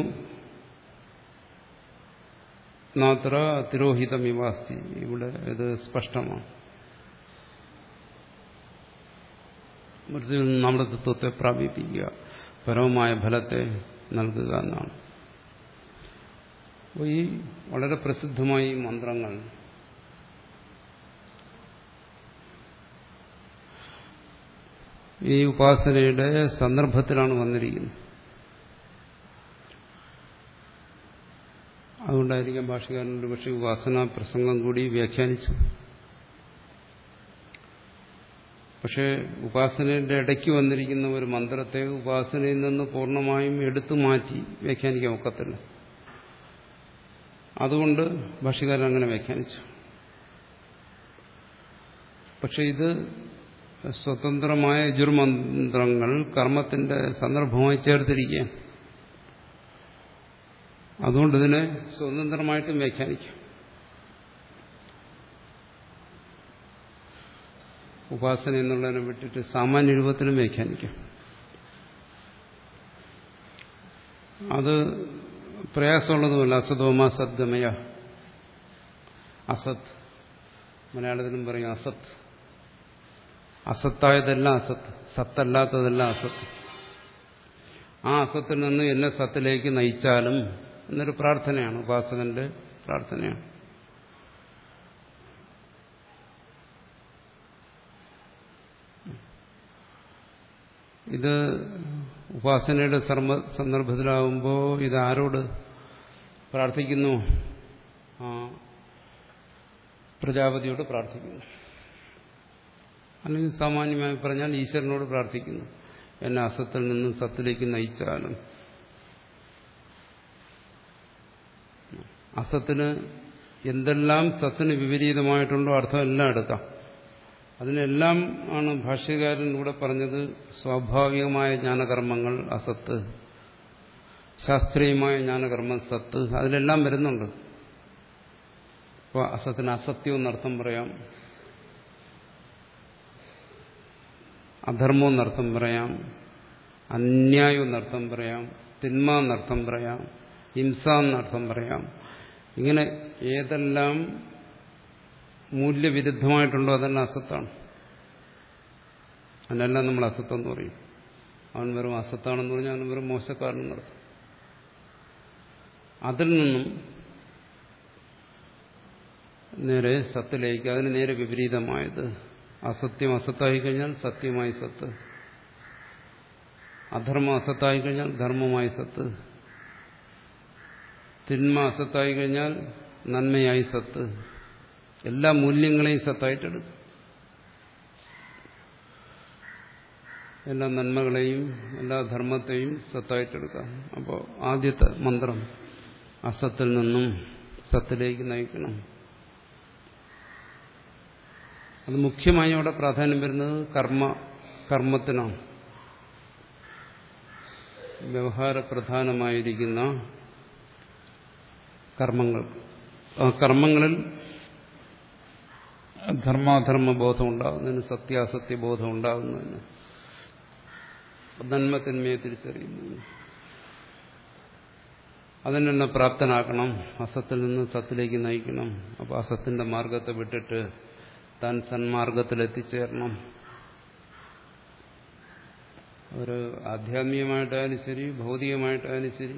Speaker 1: നാത്ര തിരോഹിതമിവാസ്തി ഇവിടെ ഇത് സ്പഷ്ടമാണ് മൃത്യുവിൽ നിന്ന് നമ്മുടെ തത്വത്തെ പ്രാപിപ്പിക്കുക പരമമായ ഫലത്തെ നൽകുക എന്നാണ് അപ്പോൾ ഈ വളരെ പ്രസിദ്ധമായ ഈ മന്ത്രങ്ങൾ ഈ ഉപാസനയുടെ സന്ദർഭത്തിലാണ് വന്നിരിക്കുന്നത് അതുകൊണ്ടായിരിക്കാം ഭാഷകാരനൊരു പക്ഷേ ഉപാസന പ്രസംഗം കൂടി വ്യാഖ്യാനിച്ചു പക്ഷേ ഉപാസനയുടെ ഇടയ്ക്ക് വന്നിരിക്കുന്ന ഒരു മന്ത്രത്തെ ഉപാസനയിൽ നിന്ന് പൂർണ്ണമായും എടുത്തു മാറ്റി വ്യാഖ്യാനിക്കാൻ ഒക്കത്തില്ല അതുകൊണ്ട് ഭാഷകാരൻ അങ്ങനെ വ്യാഖ്യാനിച്ചു പക്ഷെ ഇത് സ്വതന്ത്രമായ യജുർമന്ത്രങ്ങൾ കർമ്മത്തിന്റെ സന്ദർഭമായി ചേർത്തിരിക്കുക അതുകൊണ്ട് ഇതിനെ സ്വതന്ത്രമായിട്ടും വ്യാഖ്യാനിക്കാം ഉപാസന എന്നുള്ളതിനെ വിട്ടിട്ട് സാമാന്യ രൂപത്തിലും വ്യാഖ്യാനിക്കാം അത് പ്രയാസമുള്ളതുമല്ല അസതോമ സദ്ഗമയ അസത് മലയാളത്തിലും പറയും അസത്ത് അസത്തായതെല്ലാം അസത്ത് സത്തല്ലാത്തതെല്ലാം അസത്ത് ആ അസത്തിൽ നിന്ന് എന്നെ സത്തിലേക്ക് നയിച്ചാലും എന്നൊരു പ്രാർത്ഥനയാണ് ഉപാസകന്റെ പ്രാർത്ഥനയാണ് ഇത് ഉപാസനയുടെ സന്ദർഭത്തിലാവുമ്പോൾ ഇത് ആരോട് പ്രാർത്ഥിക്കുന്നു ആ പ്രജാപതിയോട് പ്രാർത്ഥിക്കുന്നു അല്ലെങ്കിൽ സാമാന്യമായി പറഞ്ഞാൽ ഈശ്വരനോട് പ്രാർത്ഥിക്കുന്നു എന്നെ അസത്തിൽ നിന്നും സത്തിലേക്ക് നയിച്ചാലും അസത്തിന് എന്തെല്ലാം സത്തിന് വിപരീതമായിട്ടുണ്ടോ അർത്ഥം എല്ലാം എടുക്കാം അതിനെല്ലാം ആണ് ഭാഷ്യകാരൻ ഇവിടെ പറഞ്ഞത് സ്വാഭാവികമായ ജ്ഞാനകർമ്മങ്ങൾ അസത്ത് ശാസ്ത്രീയമായ ജ്ഞാനകർമ്മം സത്ത് അതിലെല്ലാം വരുന്നുണ്ട് അപ്പോൾ അസത്തിന് അസത്യം എന്നർത്ഥം പറയാം അധർമ്മം എന്നർത്ഥം പറയാം അന്യായം എന്നർത്ഥം പറയാം തിന്മ എന്നർത്ഥം പറയാം ഹിംസ എന്നർത്ഥം പറയാം ഇങ്ങനെ ഏതെല്ലാം മൂല്യവിരുദ്ധമായിട്ടുണ്ടോ അതെല്ലാം അസത്താണ് അതിനെല്ലാം നമ്മൾ അസത്വം എന്ന് പറയും അവൻ വെറും അസത്താണെന്ന് പറഞ്ഞാൽ അവൻ വെറും മോശക്കാരനെന്ന് അർത്ഥം അതിൽ നിന്നും നേരെ സത്തിലേക്ക് അതിന് നേരെ വിപരീതമായത് അസത്യം അസത്തായി കഴിഞ്ഞാൽ സത്യമായി സത്ത് അധർമ്മം അസത്തായി കഴിഞ്ഞാൽ ധർമ്മമായി സത്ത് തിന്മ അസത്തായി കഴിഞ്ഞാൽ നന്മയായി സത്ത് എല്ലാ മൂല്യങ്ങളെയും സത്തായിട്ടെടുക്കും എല്ലാ നന്മകളെയും എല്ലാ ധർമ്മത്തെയും സത്തായിട്ടെടുക്കാം അപ്പോൾ ആദ്യത്തെ മന്ത്രം അസത്തിൽ നിന്നും സത്തിലേക്ക് നയിക്കണം അത് മുഖ്യമായി അവിടെ പ്രാധാന്യം വരുന്നത് കർമ്മ കർമ്മത്തിനാണ് വ്യവഹാരപ്രധാനമായിരിക്കുന്ന കർമ്മങ്ങൾ ആ കർമ്മങ്ങളിൽ ധർമാധർമ്മ ബോധം ഉണ്ടാകുന്നതിന് സത്യാസത്യ ബോധം ഉണ്ടാകുന്നതിന് നന്മത്തിന്മയെ തിരിച്ചറിയുന്നതിന് അതിനെന്നെ പ്രാപ്തനാക്കണം അസത്തിൽ നിന്ന് സത്തിലേക്ക് നയിക്കണം അപ്പോൾ അസത്തിന്റെ മാർഗത്തെ വിട്ടിട്ട് താൻ സന്മാർഗത്തിൽ എത്തിച്ചേരണം ഒരു ആധ്യാത്മികമായിട്ടായാലും ശരി ഭൗതികമായിട്ടായാലും ശരി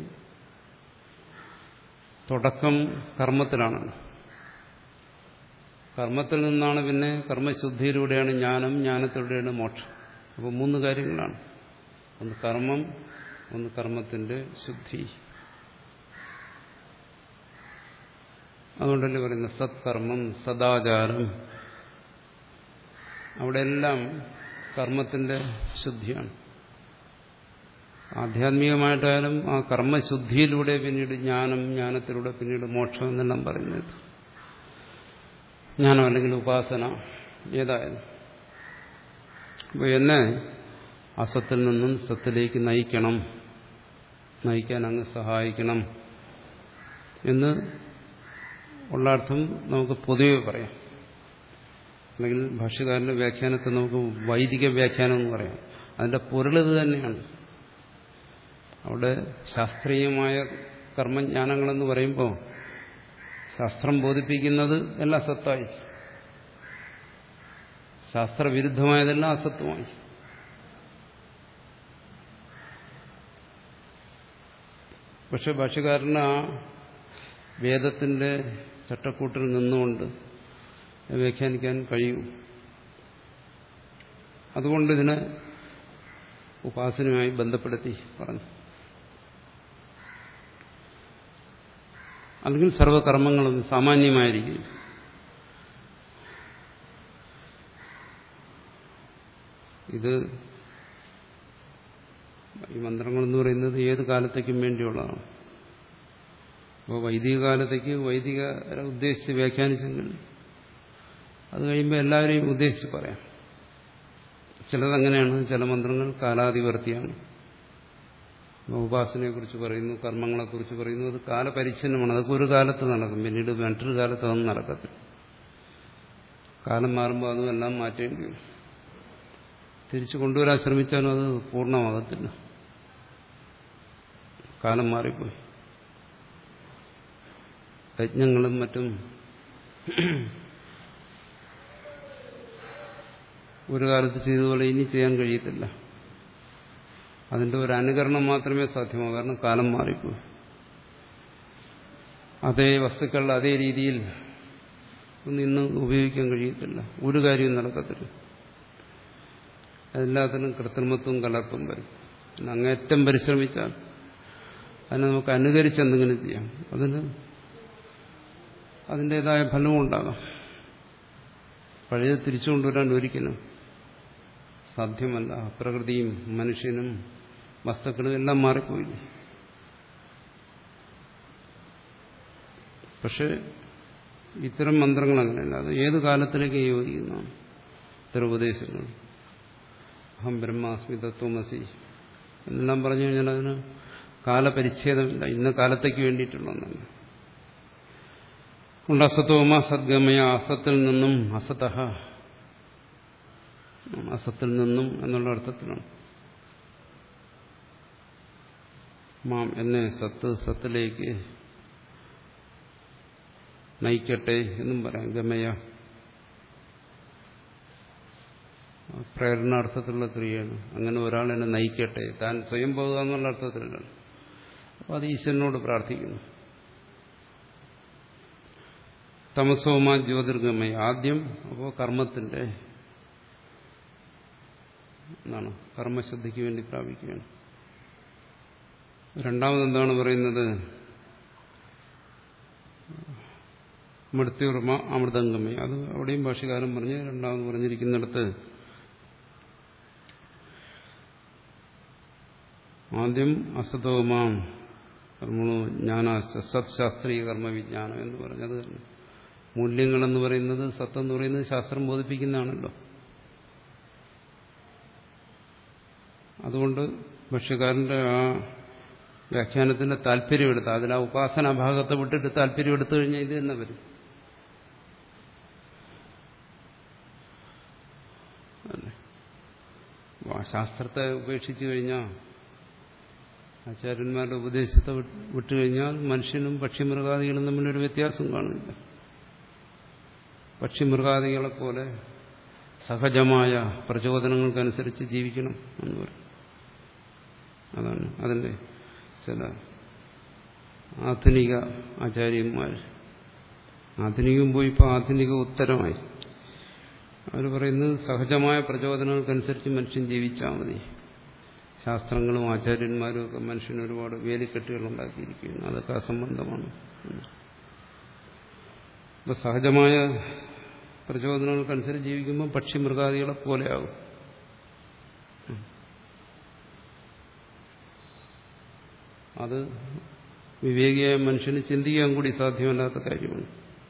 Speaker 1: തുടക്കം കർമ്മത്തിലാണ് കർമ്മത്തിൽ നിന്നാണ് പിന്നെ കർമ്മശുദ്ധിയിലൂടെയാണ് ജ്ഞാനം ജ്ഞാനത്തിലൂടെയാണ് മോക്ഷം അപ്പോൾ മൂന്ന് കാര്യങ്ങളാണ് ഒന്ന് കർമ്മം ഒന്ന് കർമ്മത്തിന്റെ ശുദ്ധി അതുകൊണ്ടല്ലേ പറയുന്നത് സത്കർമ്മം സദാചാരം അവിടെയെല്ലാം കർമ്മത്തിന്റെ ശുദ്ധിയാണ് ആധ്യാത്മികമായിട്ടായാലും ആ കർമ്മശുദ്ധിയിലൂടെ പിന്നീട് ജ്ഞാനം ജ്ഞാനത്തിലൂടെ പിന്നീട് മോക്ഷം എന്നെല്ലാം പറയുന്നത് ജ്ഞാനം അല്ലെങ്കിൽ ഉപാസന ഏതായാലും അപ്പോൾ എന്നെ അസത്തിൽ നിന്നും സത്തിലേക്ക് നയിക്കണം നയിക്കാൻ അങ്ങ് സഹായിക്കണം എന്ന് ഉള്ള അർത്ഥം നമുക്ക് പൊതുവെ പറയാം അല്ലെങ്കിൽ ഭാഷ്യകാരന്റെ വ്യാഖ്യാനത്തെ നമുക്ക് വൈദിക വ്യാഖ്യാനം എന്ന് പറയാം അതിന്റെ പൊരുളിത് തന്നെയാണ് അവിടെ ശാസ്ത്രീയമായ കർമ്മജ്ഞാനങ്ങളെന്ന് പറയുമ്പോൾ ശാസ്ത്രം ബോധിപ്പിക്കുന്നത് എല്ലാം അസത്തായി ശാസ്ത്രവിരുദ്ധമായതെല്ലാം അസത്വമായി പക്ഷെ ഭാഷകാരന് ആ വേദത്തിന്റെ ചട്ടക്കൂട്ടിൽ നിന്നുകൊണ്ട് വ്യാഖ്യാനിക്കാൻ കഴിയും അതുകൊണ്ട് ഇതിനെ ഉപാസനയുമായി ബന്ധപ്പെടുത്തി പറഞ്ഞു അല്ലെങ്കിൽ സർവകർമ്മങ്ങളും സാമാന്യമായിരിക്കും ഇത് ഈ മന്ത്രങ്ങളെന്ന് പറയുന്നത് ഏത് കാലത്തേക്കും വേണ്ടിയുള്ളതാണ് അപ്പോൾ വൈദിക കാലത്തേക്ക് വൈദിക ഉദ്ദേശിച്ച് വ്യാഖ്യാനിച്ചെങ്കിൽ അത് കഴിയുമ്പോൾ എല്ലാവരെയും ഉദ്ദേശിച്ച് പറയാം ചിലതങ്ങനെയാണ് ചില മന്ത്രങ്ങൾ കാലാധിവർത്തിയാണ് ഉപാസനയെക്കുറിച്ച് പറയുന്നു കർമ്മങ്ങളെക്കുറിച്ച് പറയുന്നു അത് കാലപരിച്ഛിന്നമാണ് അതൊക്കെ ഒരു കാലത്ത് നടക്കും പിന്നീട് മറ്റൊരു കാലത്ത് അതൊന്നും നടക്കത്തില്ല കാലം മാറുമ്പോൾ അതും എല്ലാം മാറ്റേണ്ടി വരും തിരിച്ചു കൊണ്ടുവരാൻ ശ്രമിച്ചാലും അത് പൂർണ്ണമാകത്തില്ല കാലം മാറിപ്പോയി യജ്ഞങ്ങളും മറ്റും ഒരു കാലത്ത് ചെയ്തതുപോലെ ഇനി ചെയ്യാൻ കഴിയത്തില്ല അതിന്റെ ഒരു അനുകരണം മാത്രമേ സാധ്യമാകൂ കാരണം കാലം മാറിപ്പോയി അതേ വസ്തുക്കൾ അതേ രീതിയിൽ ഇന്ന് ഉപയോഗിക്കാൻ കഴിയത്തില്ല ഒരു കാര്യവും നടക്കത്തില്ല എല്ലാത്തിനും കൃത്രിമത്വം കലർപ്പും വരും പിന്നെ അങ്ങേറ്റം പരിശ്രമിച്ചാൽ അതിനെ നമുക്ക് അനുകരിച്ച് എന്തെങ്കിലും ചെയ്യാം അതിന് അതിൻ്റെതായ ഫലവും ഉണ്ടാകാം പഴയത് തിരിച്ചു കൊണ്ടുവരാൻ ഒരിക്കലും സാധ്യമല്ല പ്രകൃതിയും മനുഷ്യനും വസ്തുക്കളും എല്ലാം മാറിപ്പോയി പക്ഷെ ഇത്തരം മന്ത്രങ്ങൾ അങ്ങനെയല്ല അത് ഏത് കാലത്തിലേക്ക് യോജിക്കുന്നതാണ് ഇത്തരം ഉപദേശങ്ങൾ അഹം ബ്രഹ്മാസ്മി തത്വമസി എന്നെല്ലാം പറഞ്ഞു കഴിഞ്ഞാൽ അതിന് കാലപരിച്ഛേദമില്ല ഇന്ന കാലത്തേക്ക് വേണ്ടിയിട്ടുള്ള ഒന്നല്ല ഉണ്ട് അസത്വമ സദ്ഗമയ അസത്തിൽ നിന്നും അസത അസത്തിൽ നിന്നും എന്നുള്ള അർത്ഥത്തിലാണ് മാം എന്നെ സത്ത് സത്തിലേക്ക് നയിക്കട്ടെ എന്നും പറയാം ഗമയ പ്രേരണാർത്ഥത്തിലുള്ള ക്രിയയാണ് അങ്ങനെ ഒരാൾ എന്നെ നയിക്കട്ടെ താൻ സ്വയം പോകുക എന്നുള്ള അർത്ഥത്തിലാണ് അപ്പോൾ അത് ഈശ്വരനോട് പ്രാർത്ഥിക്കുന്നു തമസോമാ ജ്യോതിർഗമയ ആദ്യം അപ്പോൾ കർമ്മത്തിന്റെ എന്നാണ് കർമ്മശുദ്ധിക്ക് വേണ്ടി പ്രാപിക്കുകയാണ് രണ്ടാമത് എന്താണ് പറയുന്നത് മൃത്യുർമ അമൃതംഗമേ അത് അവിടെയും ഭാഷകാരൻ പറഞ്ഞ് രണ്ടാമത് പറഞ്ഞിരിക്കുന്നിടത്ത് ആദ്യം അസതോമാം കർമ്മണോ ജ്ഞാനാശ സത്ശാസ്ത്രീയ കർമ്മവിജ്ഞാനം എന്ന് പറഞ്ഞത് മൂല്യങ്ങളെന്ന് പറയുന്നത് സത്തെന്ന് പറയുന്നത് ശാസ്ത്രം ബോധിപ്പിക്കുന്നതാണല്ലോ അതുകൊണ്ട് ഭക്ഷ്യക്കാരന്റെ ആ വ്യാഖ്യാനത്തിന്റെ താല്പര്യം എടുത്ത് അതിൽ ആ ഉപാസന ഭാഗത്തെ വിട്ടിട്ട് താല്പര്യം എടുത്തു കഴിഞ്ഞാൽ ഇത് തന്നെ വരും ശാസ്ത്രത്തെ ഉപേക്ഷിച്ചു കഴിഞ്ഞാൽ ആചാര്യന്മാരുടെ ഉപദേശത്തെ വിട്ടുകഴിഞ്ഞാൽ മനുഷ്യനും പക്ഷിമൃഗാദികളും തമ്മിലൊരു വ്യത്യാസം കാണില്ല പക്ഷിമൃഗാദികളെ പോലെ സഹജമായ പ്രചോദനങ്ങൾക്കനുസരിച്ച് ജീവിക്കണം എന്ന് പറയും അതാണ് അതിൻ്റെ ചില ആധുനിക ആചാര്യന്മാർ ആധുനികം പോയി ഇപ്പോൾ ആധുനിക ഉത്തരമായി അവർ പറയുന്നത് സഹജമായ പ്രചോദനങ്ങൾക്കനുസരിച്ച് മനുഷ്യൻ ജീവിച്ചാൽ മതി ശാസ്ത്രങ്ങളും ആചാര്യന്മാരും ഒക്കെ മനുഷ്യന് ഒരുപാട് വേലിക്കെട്ടുകൾ ഉണ്ടാക്കിയിരിക്കുന്നു അതൊക്കെ അസംബന്ധമാണ് അപ്പൊ സഹജമായ പ്രചോദനങ്ങൾക്കനുസരിച്ച് ജീവിക്കുമ്പോൾ പക്ഷി മൃഗാദികളെ പോലെയാകും അത് വിവേകിയായ മനുഷ്യന് ചിന്തിക്കാൻ കൂടി സാധ്യമല്ലാത്ത കാര്യമാണ്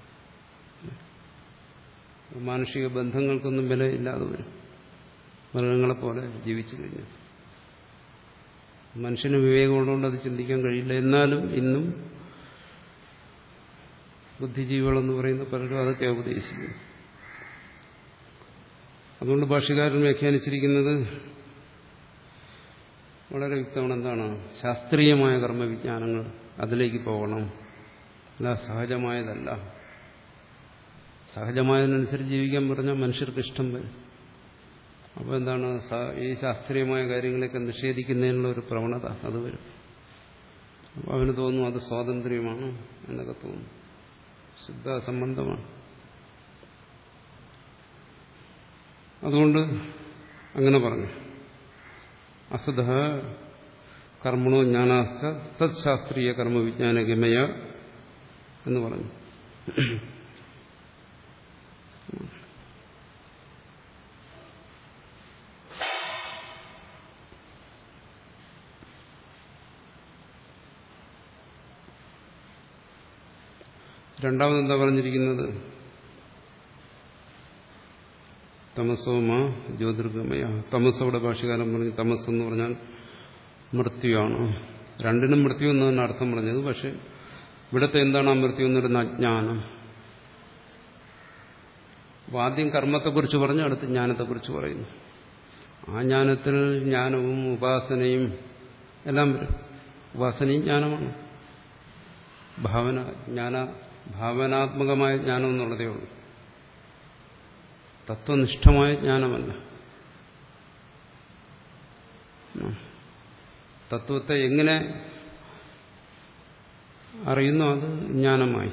Speaker 1: മാനുഷിക ബന്ധങ്ങൾക്കൊന്നും വിലയില്ലാതെ വരും മൃഗങ്ങളെപ്പോലെ ജീവിച്ചു കഴിഞ്ഞു മനുഷ്യന് വിവേകമുള്ളതുകൊണ്ട് അത് ചിന്തിക്കാൻ കഴിയില്ല എന്നാലും ഇന്നും ബുദ്ധിജീവികളെന്ന് പറയുന്ന പലരും അതൊക്കെ ഉപദേശിക്കുന്നു അതുകൊണ്ട് ഭാഷകാരൻ വ്യാഖ്യാനിച്ചിരിക്കുന്നത് വളരെ യുക്തമാണ് എന്താണ് ശാസ്ത്രീയമായ കർമ്മവിജ്ഞാനങ്ങൾ അതിലേക്ക് പോകണം അല്ല സഹജമായതല്ല സഹജമായതിനനുസരിച്ച് ജീവിക്കാൻ പറഞ്ഞാൽ മനുഷ്യർക്ക് ഇഷ്ടം വരും അപ്പോൾ എന്താണ് ഈ ശാസ്ത്രീയമായ കാര്യങ്ങളൊക്കെ നിഷേധിക്കുന്നതിനുള്ള ഒരു പ്രവണത അത് വരും അപ്പോൾ അവന് തോന്നും അത് സ്വാതന്ത്ര്യമാണ് എന്നൊക്കെ തോന്നും ശുദ്ധ സംബന്ധമാണ് അതുകൊണ്ട് അങ്ങനെ പറഞ്ഞു അസത കർമ്മണോ ജ്ഞാനാസ്ഥ തത് ശാസ്ത്രീയ കർമ്മവിജ്ഞാന ഗമയ എന്ന് പറഞ്ഞു രണ്ടാമത് എന്താ പറഞ്ഞിരിക്കുന്നത് തമസോമ ജ്യോതിർഗമയ തമസോടെ ഭാഷകാലം പറഞ്ഞു തമസ് എന്ന് പറഞ്ഞാൽ മൃത്യുവാണ് രണ്ടിനും മൃത്യു എന്നാണ് അർത്ഥം പറഞ്ഞത് പക്ഷെ ഇവിടുത്തെ എന്താണ് ആ മൃത്യു എന്നൊരു അജ്ഞാനം അപ്പോൾ ആദ്യം കർമ്മത്തെക്കുറിച്ച് പറഞ്ഞു അടുത്ത് ജ്ഞാനത്തെക്കുറിച്ച് പറയുന്നു ആ ജ്ഞാനത്തിൽ ജ്ഞാനവും ഉപാസനയും എല്ലാം വരും ഉപാസനയും ജ്ഞാനമാണ് ഭാവന ജ്ഞാന ഭാവനാത്മകമായ ജ്ഞാനം എന്നുള്ളതേ ഉള്ളൂ തത്വനിഷ്ഠമായ ജ്ഞാനമല്ല തത്വത്തെ എങ്ങനെ അറിയുന്നു അത് ജ്ഞാനമായി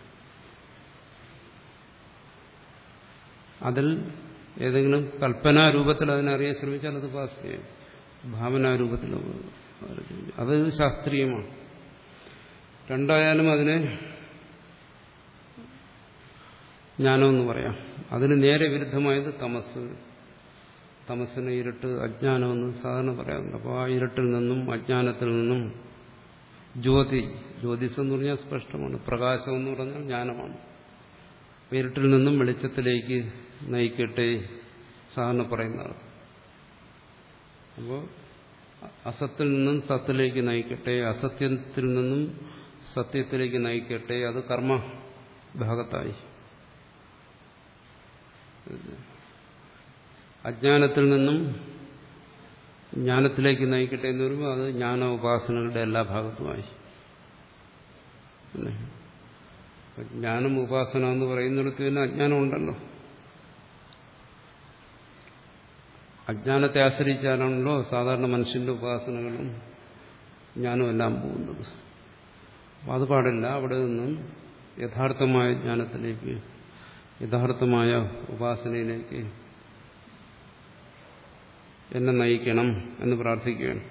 Speaker 1: അതിൽ ഏതെങ്കിലും കൽപ്പനാരൂപത്തിൽ അതിനറിയാൻ ശ്രമിച്ചാൽ അത് ഉപാസനയാണ് ഭാവനാരൂപത്തിൽ അത് ശാസ്ത്രീയമാണ് രണ്ടായാലും അതിനെ ജ്ഞാനമെന്ന് പറയാം അതിന് നേരെ വിരുദ്ധമായത് തമസ് തമസിന് ഇരുട്ട് അജ്ഞാനമെന്ന് സാധാരണ പറയാറുണ്ട് അപ്പോൾ ആ ഇരുട്ടിൽ നിന്നും അജ്ഞാനത്തിൽ നിന്നും ജ്യോതി ജ്യോതിസ് എന്ന് പറഞ്ഞാൽ സ്പഷ്ടമാണ് പ്രകാശം എന്ന് പറഞ്ഞാൽ ജ്ഞാനമാണ് ഇരുട്ടിൽ നിന്നും വെളിച്ചത്തിലേക്ക് നയിക്കട്ടെ സാധാരണ പറയുന്നത് അപ്പോൾ അസത്തിൽ നിന്നും സത്തിലേക്ക് നയിക്കട്ടെ അസത്യത്തിൽ നിന്നും സത്യത്തിലേക്ക് നയിക്കട്ടെ അത് കർമ്മ ഭാഗത്തായി അജ്ഞാനത്തിൽ നിന്നും ജ്ഞാനത്തിലേക്ക് നയിക്കട്ടെ എന്ന് പറയുമ്പോൾ അത് ജ്ഞാന ഉപാസനകളുടെ എല്ലാ ഭാഗത്തുമായി ജ്ഞാനം ഉപാസന എന്ന് പറയുന്നിടത്ത് തന്നെ അജ്ഞാനം ഉണ്ടല്ലോ അജ്ഞാനത്തെ ആശ്രയിച്ചാണല്ലോ സാധാരണ മനുഷ്യന്റെ ഉപാസനകളും ജ്ഞാനവും എല്ലാം പോകുന്നത് അപ്പം അത് പാടില്ല അവിടെ നിന്നും യഥാർത്ഥമായ ജ്ഞാനത്തിലേക്ക് യഥാർത്ഥമായ ഉപാസനയിലേക്ക് എന്നെ നയിക്കണം എന്ന് പ്രാർത്ഥിക്കുകയാണ്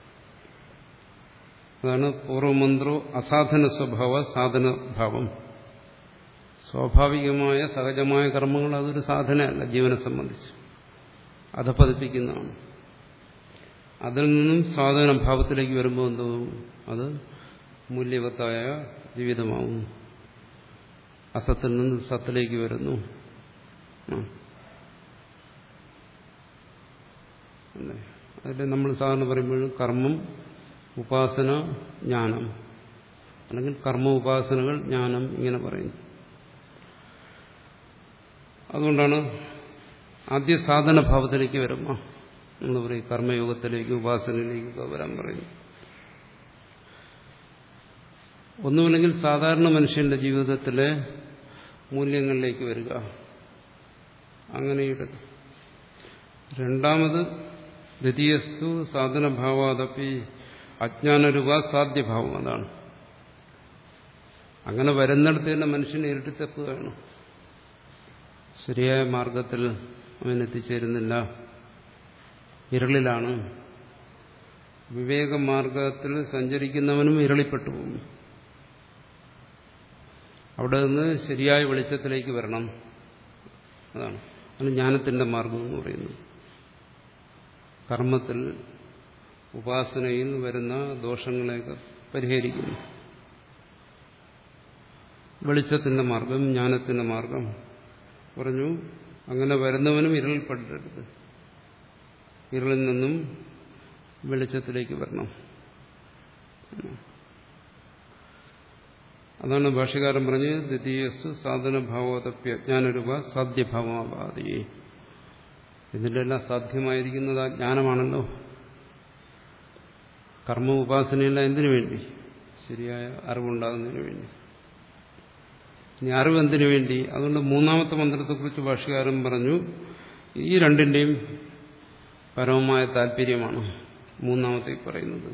Speaker 1: അതാണ് പൂർവമന്ത്രോ അസാധന സ്വഭാവ സാധനഭാവം സ്വാഭാവികമായ സഹജമായ കർമ്മങ്ങൾ അതൊരു സാധനയല്ല ജീവനെ സംബന്ധിച്ച് അധപ്പതിപ്പിക്കുന്നതാണ് അതിൽ നിന്നും സാധനഭാവത്തിലേക്ക് വരുമ്പോൾ എന്തോ അത് മൂല്യവത്തായ ജീവിതമാവും അസത്തിൽ നിന്ന് സത്തിലേക്ക് വരുന്നു അതിൽ നമ്മൾ സാധാരണ പറയുമ്പോഴും കർമ്മം ഉപാസന ജ്ഞാനം അല്ലെങ്കിൽ കർമ്മ ഉപാസനകൾ ജ്ഞാനം ഇങ്ങനെ പറയുന്നു അതുകൊണ്ടാണ് ആദ്യ സാധനഭാവത്തിലേക്ക് വരുമ്പോൾ നമ്മൾ പറയും കർമ്മയോഗത്തിലേക്ക് ഉപാസനയിലേക്കൊക്കെ വരാൻ പറയുന്നു ഒന്നുമില്ലെങ്കിൽ സാധാരണ മനുഷ്യന്റെ ജീവിതത്തിലെ മൂല്യങ്ങളിലേക്ക് വരിക അങ്ങനെയുടെ രണ്ടാമത് ദ്വിതീയസ്തു സാധനഭാവാദപ്പി അജ്ഞാനരൂപ സാധ്യഭാവം അതാണ് അങ്ങനെ വരുന്നിടത്ത് തന്നെ മനുഷ്യനെ ഇരുട്ടിത്തെപ്പുകയാണ് ശരിയായ മാർഗത്തിൽ അവൻ എത്തിച്ചേരുന്നില്ല ഇരളിലാണ് വിവേകമാർഗത്തിൽ സഞ്ചരിക്കുന്നവനും ഇരളിപ്പെട്ടു പോകും അവിടെ നിന്ന് ശരിയായ വെളിച്ചത്തിലേക്ക് വരണം അതാണ് അതിന് ജ്ഞാനത്തിന്റെ മാർഗം എന്ന് പറയുന്നത് കർമ്മത്തിൽ ഉപാസനയിൽ വരുന്ന ദോഷങ്ങളെയൊക്കെ പരിഹരിക്കുന്നു വെളിച്ചത്തിന്റെ മാർഗം ജ്ഞാനത്തിന്റെ മാർഗം പറഞ്ഞു അങ്ങനെ വരുന്നവനും ഇരളിൽപ്പെടരുത് ഇരളിൽ നിന്നും വെളിച്ചത്തിലേക്ക് വരണം അതാണ് ഭാഷകാരൻ പറഞ്ഞ് ദ്വിതീയസ്തു സാധനഭാവോതപ്യ അജ്ഞാനരൂപ സാധ്യഭാവമാവാതി ഇതിന്റെ എല്ലാം സാധ്യമായിരിക്കുന്നത് ആ ജ്ഞാനമാണല്ലോ കർമ്മ ഉപാസനയെല്ലാം എന്തിനു വേണ്ടി ശരിയായ അറിവുണ്ടാകുന്നതിന് വേണ്ടി ഇനി അറിവ് എന്തിനു വേണ്ടി അതുകൊണ്ട് മൂന്നാമത്തെ മന്ത്രത്തെക്കുറിച്ച് ഭാഷകാരൻ പറഞ്ഞു ഈ രണ്ടിന്റെയും പരമമായ താല്പര്യമാണ് മൂന്നാമത്തെ പറയുന്നത്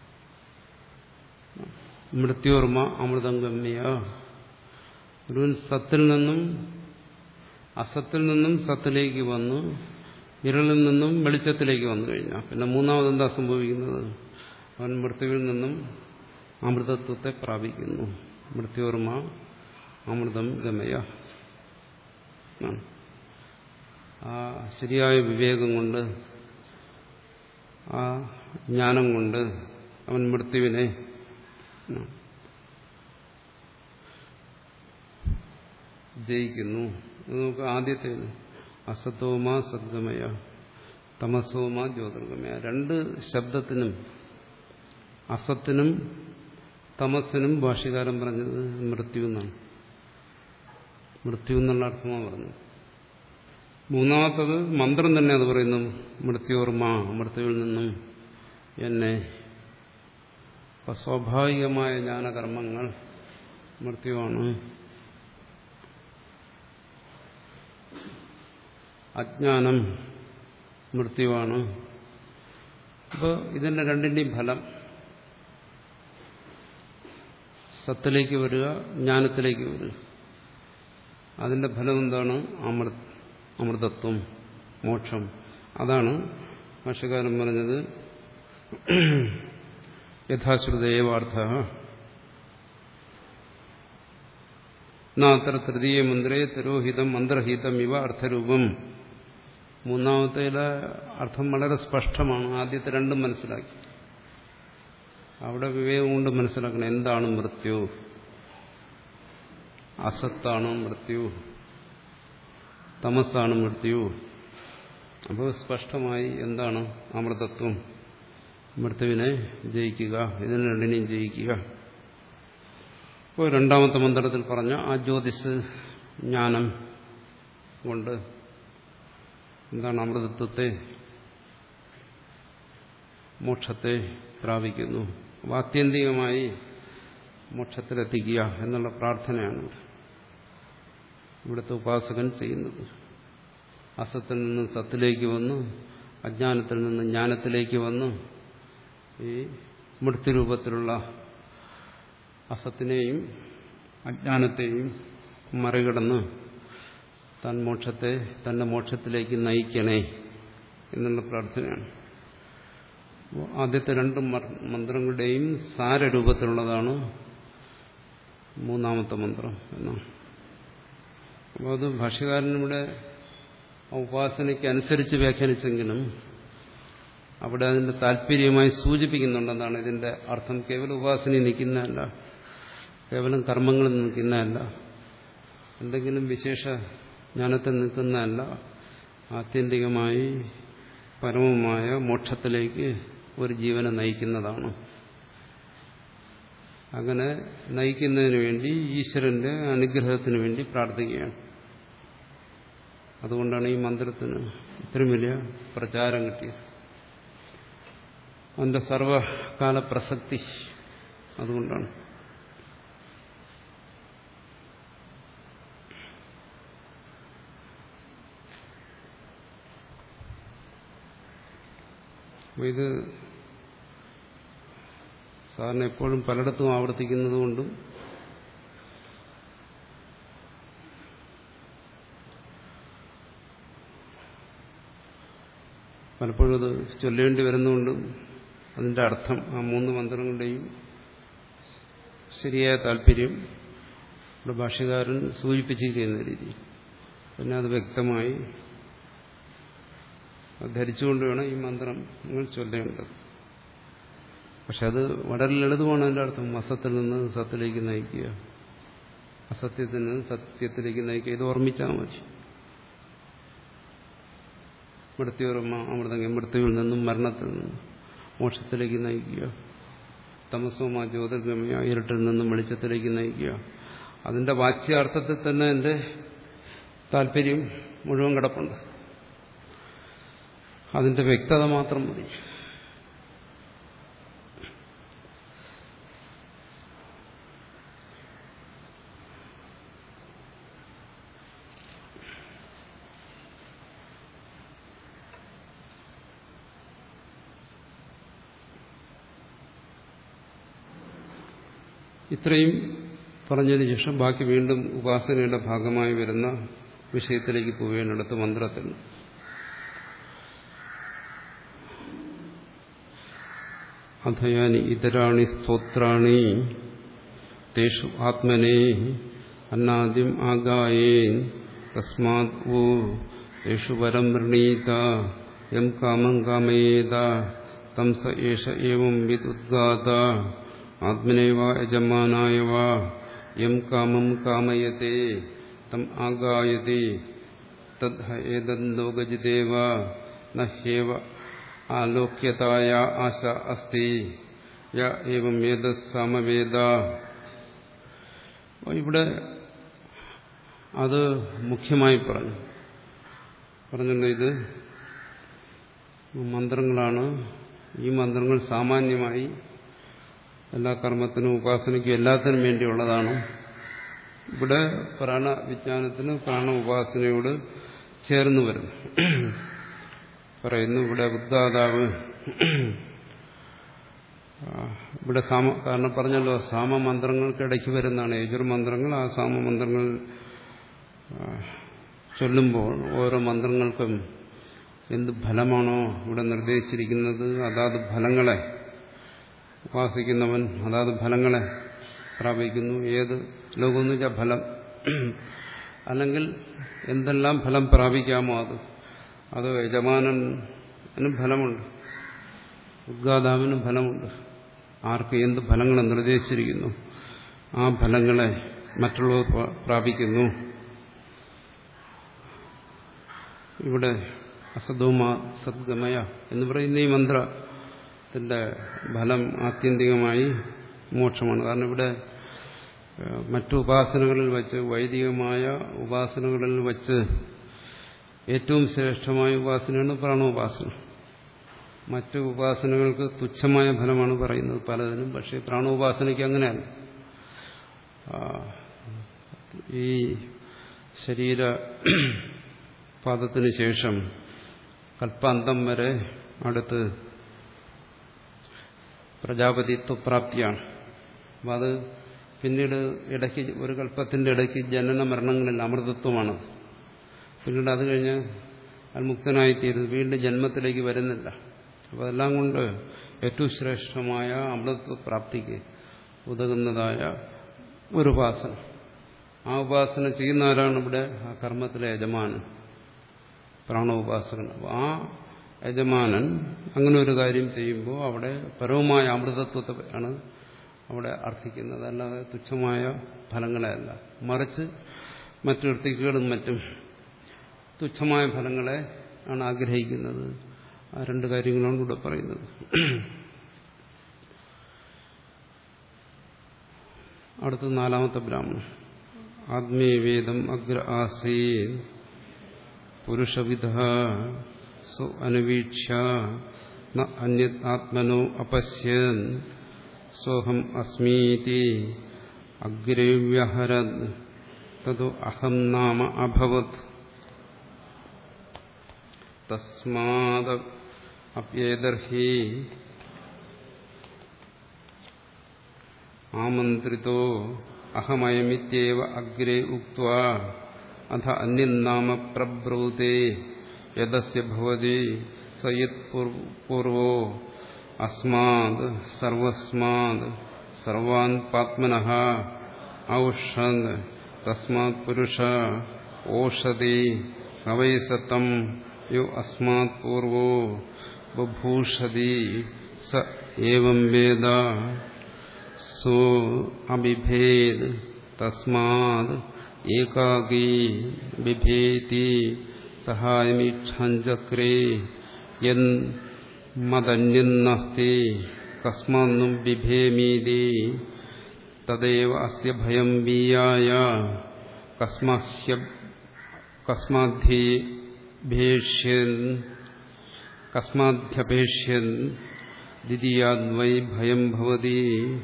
Speaker 1: മൃത്യോർമ്മ അമൃതം ഗമ്യ ഒരു സത്തിൽ നിന്നും അസത്തിൽ നിന്നും സത്തിലേക്ക് വന്നു ഇരളിൽ നിന്നും വെളിച്ചത്തിലേക്ക് വന്നു കഴിഞ്ഞാൽ പിന്നെ മൂന്നാമത് എന്താ സംഭവിക്കുന്നത് അവൻ മൃത്യുവിൽ നിന്നും അമൃതത്വത്തെ പ്രാപിക്കുന്നു മൃത്യോർമ്മ അമൃതം ഗമയ ആ ശരിയായ വിവേകം കൊണ്ട് ആ ജ്ഞാനം കൊണ്ട് അവൻ മൃത്യുവിനെ ജയിക്കുന്നു നമുക്ക് ആദ്യത്തെ അസത്തോമ സദ്ഗമയ തമസോമ ജ്യോതിർഗമയ രണ്ട് ശബ്ദത്തിനും അസത്തിനും തമസിനും ഭാഷ്യകാരൻ പറഞ്ഞത് മൃത്യു എന്നാണ് മൃത്യു എന്നുള്ള അർത്ഥമാണ് പറഞ്ഞത് മൂന്നാമത്തത് മന്ത്രം തന്നെ അത് പറയുന്നു മൃത്യോർമ്മ മൃത്യുവിൽ നിന്നും എന്നെ അപ്പൊ സ്വാഭാവികമായ ജ്ഞാനകർമ്മങ്ങൾ മൃത്യുവാണ് അജ്ഞാനം മൃത്യുവാണ് അപ്പോൾ ഇതിന്റെ രണ്ടിന്റെയും ഫലം സത്തിലേക്ക് വരിക ജ്ഞാനത്തിലേക്ക് വരിക അതിന്റെ ഫലം എന്താണ് അമൃത അമൃതത്വം മോക്ഷം അതാണ് ഭാഷകാരൻ പറഞ്ഞത് യഥാശ്രുതേവാർത്ഥ നാത്ര തൃതീയ മന്ത്രേ തിരോഹിതം മന്ത്രഹിതം ഇവ അർത്ഥരൂപം മൂന്നാമത്തേലെ അർത്ഥം വളരെ സ്പഷ്ടമാണ് ആദ്യത്തെ രണ്ടും മനസ്സിലാക്കി അവിടെ വിവേകം കൊണ്ട് മനസ്സിലാക്കണം എന്താണ് മൃത്യു അസത്താണ് മൃത്യു തമസാണ് മൃത്യു അപ്പോൾ സ്പഷ്ടമായി എന്താണ് അമൃതത്വം മൃത്യുവിനെ ജയിക്കുക ഇതിനെ രണ്ടിനെയും ജയിക്കുക ഇപ്പോൾ രണ്ടാമത്തെ മന്ത്രത്തിൽ പറഞ്ഞ ആ ജ്യോതിസ് ജ്ഞാനം കൊണ്ട് എന്താണ് അമൃതത്വത്തെ മോക്ഷത്തെ പ്രാപിക്കുന്നു അപ്പോൾ ആത്യന്തികമായി മോക്ഷത്തിലെത്തിക്കുക എന്നുള്ള പ്രാർത്ഥനയാണ് ഇവിടെ ഇവിടുത്തെ ഉപാസകൻ ചെയ്യുന്നത് അസത്തിൽ നിന്ന് സത്തിലേക്ക് വന്ന് അജ്ഞാനത്തിൽ നിന്ന് ജ്ഞാനത്തിലേക്ക് വന്ന് ഈ മൃത്യുരൂപത്തിലുള്ള അസത്തിനെയും അജ്ഞാനത്തെയും മറികടന്ന് താൻ മോക്ഷത്തെ തന്റെ മോക്ഷത്തിലേക്ക് നയിക്കണേ എന്നുള്ള പ്രാർത്ഥനയാണ് ആദ്യത്തെ രണ്ട് മന്ത്രങ്ങളുടെയും സാരരൂപത്തിലുള്ളതാണ് മൂന്നാമത്തെ മന്ത്രം എന്നാണ് അപ്പോൾ അത് ഭാഷ്യകാരനിവിടെ ഉപാസനയ്ക്ക് അനുസരിച്ച് വ്യാഖ്യാനിച്ചെങ്കിലും അവിടെ അതിന്റെ താല്പര്യമായി സൂചിപ്പിക്കുന്നുണ്ടെന്നാണ് ഇതിന്റെ അർത്ഥം കേവലം ഉപാസനയിൽ നിൽക്കുന്നതല്ല കേവലം കർമ്മങ്ങളിൽ നിൽക്കുന്നതല്ല എന്തെങ്കിലും വിശേഷ ജ്ഞാനത്തിൽ നിൽക്കുന്നതല്ല ആത്യന്തികമായി പരമമായ മോക്ഷത്തിലേക്ക് ഒരു ജീവനെ നയിക്കുന്നതാണ് അങ്ങനെ നയിക്കുന്നതിന് വേണ്ടി ഈശ്വരന്റെ അനുഗ്രഹത്തിന് വേണ്ടി പ്രാർത്ഥിക്കുകയാണ് അതുകൊണ്ടാണ് ഈ മന്ത്രത്തിന് ഇത്രയും വലിയ പ്രചാരം കിട്ടിയത് അതിന്റെ സർവകാല പ്രസക്തി അതുകൊണ്ടാണ് അപ്പോൾ ഇത് സാറിന് എപ്പോഴും പലയിടത്തും ആവർത്തിക്കുന്നത് കൊണ്ടും പലപ്പോഴും അത് ചൊല്ലേണ്ടി വരുന്നതുകൊണ്ടും അതിന്റെ അർത്ഥം ആ മൂന്ന് മന്ത്രങ്ങളുടെയും ശരിയായ താല്പര്യം ഇവിടെ ഭാഷകാരൻ സൂചിപ്പിച്ചിരിക്കുന്ന രീതി പിന്നെ അത് വ്യക്തമായി ധരിച്ചുകൊണ്ട് വേണം ഈ മന്ത്രം നിങ്ങൾ ചൊല്ലേണ്ടത് പക്ഷെ അത് വളരെ ലളിതമാണ് അതിൻ്റെ അർത്ഥം അസത്തിൽ നിന്ന് സത്തിലേക്ക് നയിക്കുക അസത്യത്തിൽ നിന്ന് സത്യത്തിലേക്ക് നയിക്കുക ഇത് ഓർമ്മിച്ചാൽ മതി മൃത്യുർമ്മ അമൃതങ്ങ മൃത്യുവിൽ നിന്നും മരണത്തിൽ നിന്നും മോക്ഷത്തിലേക്ക് നയിക്കുക തമസോമ ജ്യോതിർഗമയ ഇരുട്ടിൽ നിന്നും വെളിച്ചത്തിലേക്ക് നയിക്കുക അതിന്റെ വാച്യാർത്ഥത്തിൽ തന്നെ എൻ്റെ താല്പര്യം മുഴുവൻ കിടപ്പുണ്ട് അതിന്റെ വ്യക്തത മാത്രം മതി ഇത്രയും പറഞ്ഞതിന് ശേഷം ബാക്കി വീണ്ടും ഉപാസനയുടെ ഭാഗമായി വരുന്ന വിഷയത്തിലേക്ക് പോവുകയാണ് അടുത്ത മന്ത്രത്തിൽ അധയാനി ഇതരാണി സ്തോത്രാണി തേഷു ആത്മനെ അന്നാദ്യം ആഗായേൻ തസ്മാത് ഓ യേഷു വരം വൃണീത യം കാമം കാമയേത തം സ ഏഷ ഏവം വിദുദ്ഗാത ആത്മനേവ യജമാനായ വാ യം കാമം കാമയത്തെ തം ആഗായത്തെ തദ് ഏതോഗജിദേവ നഹ്യേവ ആലോക്യതായ ആശ അസ്തി യ ഏവം ഏത സമവേദ ഇവിടെ അത് മുഖ്യമായി പറഞ്ഞു പറഞ്ഞുകൊണ്ട് ഇത് മന്ത്രങ്ങളാണ് ഈ മന്ത്രങ്ങൾ സാമാന്യമായി എല്ലാ കർമ്മത്തിനും ഉപാസനയ്ക്കും എല്ലാത്തിനും വേണ്ടിയുള്ളതാണ് ഇവിടെ പ്രാണവിജ്ഞാനത്തിന് പ്രാണ ഉപാസനയോട് ചേർന്ന് വരുന്നു പറയുന്നു ഇവിടെ ഉദ്ദാതാവ് ഇവിടെ സാമ കാരണം പറഞ്ഞല്ലോ സാമമന്ത്രങ്ങൾക്കിടയ്ക്ക് വരുന്നതാണ് യജുർമന്ത്രങ്ങൾ ആ സാമമന്ത്രങ്ങൾ ചൊല്ലുമ്പോൾ ഓരോ മന്ത്രങ്ങൾക്കും എന്ത് ഫലമാണോ ഇവിടെ നിർദ്ദേശിച്ചിരിക്കുന്നത് അതാത് ഫലങ്ങളെ ഉപാസിക്കുന്നവൻ അതാത് ഫലങ്ങളെ പ്രാപിക്കുന്നു ഏത് ലോകമെന്ന് വെച്ചാൽ ഫലം അല്ലെങ്കിൽ എന്തെല്ലാം ഫലം പ്രാപിക്കാമോ അത് അത് യജമാനനും ഫലമുണ്ട് ഉദ്ഗാതാവിനും ഫലമുണ്ട് ആർക്ക് എന്ത് ഫലങ്ങളെ നിർദ്ദേശിച്ചിരിക്കുന്നു ആ ഫലങ്ങളെ മറ്റുള്ളവർ പ്രാപിക്കുന്നു ഇവിടെ അസതോമ സദ്ഗമയ എന്ന് പറയുന്ന ഈ മന്ത്രത്തിന്റെ ഫലം ആത്യന്തികമായി മോക്ഷമാണ് കാരണം ഇവിടെ മറ്റു ഉപാസനകളിൽ വച്ച് വൈദികമായ ഉപാസനകളിൽ വച്ച് ഏറ്റവും ശ്രേഷ്ഠമായ ഉപാസനയാണ് പ്രാണോപാസന മറ്റു ഉപാസനകൾക്ക് തുച്ഛമായ ഫലമാണ് പറയുന്നത് പലതിനും പക്ഷേ പ്രാണോപാസനയ്ക്ക് അങ്ങനെയല്ല ഈ ശരീര പാദത്തിന് ശേഷം കൽപ്പാന്തം വരെ അടുത്ത് പ്രജാപതിത്വപ്രാപ്തിയാണ് അപ്പം അത് പിന്നീട് ഇടയ്ക്ക് ഒരു കൽപ്പത്തിന്റെ ഇടയ്ക്ക് ജനന മരണങ്ങളിൽ അമൃതത്വമാണ് പിന്നീട് അത് കഴിഞ്ഞ് അത് മുക്തനായിത്തീരുന്നു വീണ്ടും ജന്മത്തിലേക്ക് വരുന്നില്ല അപ്പോൾ അതെല്ലാം കൊണ്ട് ഏറ്റവും ശ്രേഷ്ഠമായ അമൃതത്വ പ്രാപ്തിക്ക് ഉതകുന്നതായ ഒരു ഉപാസന ആ ഉപാസന ചെയ്യുന്ന ആരാണ് ഇവിടെ ആ കർമ്മത്തിലെ യജമാനൻ പ്രാണോപാസകൻ അപ്പോൾ ആ യജമാനൻ അങ്ങനെ ഒരു കാര്യം ചെയ്യുമ്പോൾ അവിടെ പരവുമായ അമൃതത്വത്തെ ആണ് അവിടെ അർത്ഥിക്കുന്നത് അല്ലാതെ തുച്ഛമായ ഫലങ്ങളെ അല്ല മറിച്ച് മറ്റു ഋത്തിക്കുകളും മറ്റും തുച്ഛമായ ഫലങ്ങളെ ആണ് ആഗ്രഹിക്കുന്നത് ആ രണ്ട് കാര്യങ്ങളാണ് ഇവിടെ പറയുന്നത് അടുത്ത നാലാമത്തെ ബ്രാഹ്മണൻ ആത്മീയവേദം അഗ്ര ആസീ പുരുഷവിധ സു അനുവീക്ഷ്യ അന്യ ആത്മനോ അപശ്യൻ സോഹം അസ്മീതി അഗ്രവ്യഹരത് തതു അഹം നാമ അഭവത് തസ്മാദ് അപ്യേതർഹി ആമന്ത്രിതോ അഹമയമിത്യേവ അഗ്രേ ഉക്വാ അഥ അന്യനാമ പ്രബ്രൂതേ യദസ്യ ഭവതി സയത് പൂർവോ അസ്മാത് സർവസ്മാത് സർവാൻ പാത്മനഃ ഔഷത് തസ്മാത് പുരുഷ ഓഷതി കവൈസത്തം യോ അസ്മാത് പൂർവോ ബഭൂഷതി സ ഏവം വേദ സോ അബിഭേദ് തസ്മാത് ഏകാകീ ബിഭേതി സഹായമീക്ഷാഞ്ചക്രേ യൻ മദന്യന്നസ്തി കസ്മാന്നും ബിഭേമീതി തദേവ അസ്യ ഭയം വീയായ കസ്മഹ്യ കസ്മാധ്യേഭേഷ്യൻ കസ്മാധ്യപേക്ഷ്യൻ ദ്വിതീയാദ്വൈ ഭയം ഭവതി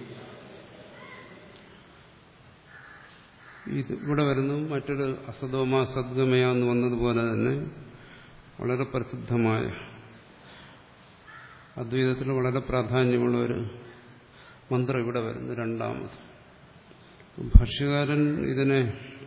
Speaker 1: ഇത് ഇവിടെ വരുന്നു മറ്റൊരു അസതോമ സദ്ഗമയ എന്ന് വന്നതുപോലെ തന്നെ വളരെ പ്രസിദ്ധമായ അദ്വൈതത്തിൽ വളരെ പ്രാധാന്യമുള്ള ഒരു മന്ത്രം ഇവിടെ വരുന്നു രണ്ടാമത് ഭാഷ്യകാരൻ ഇതിനെ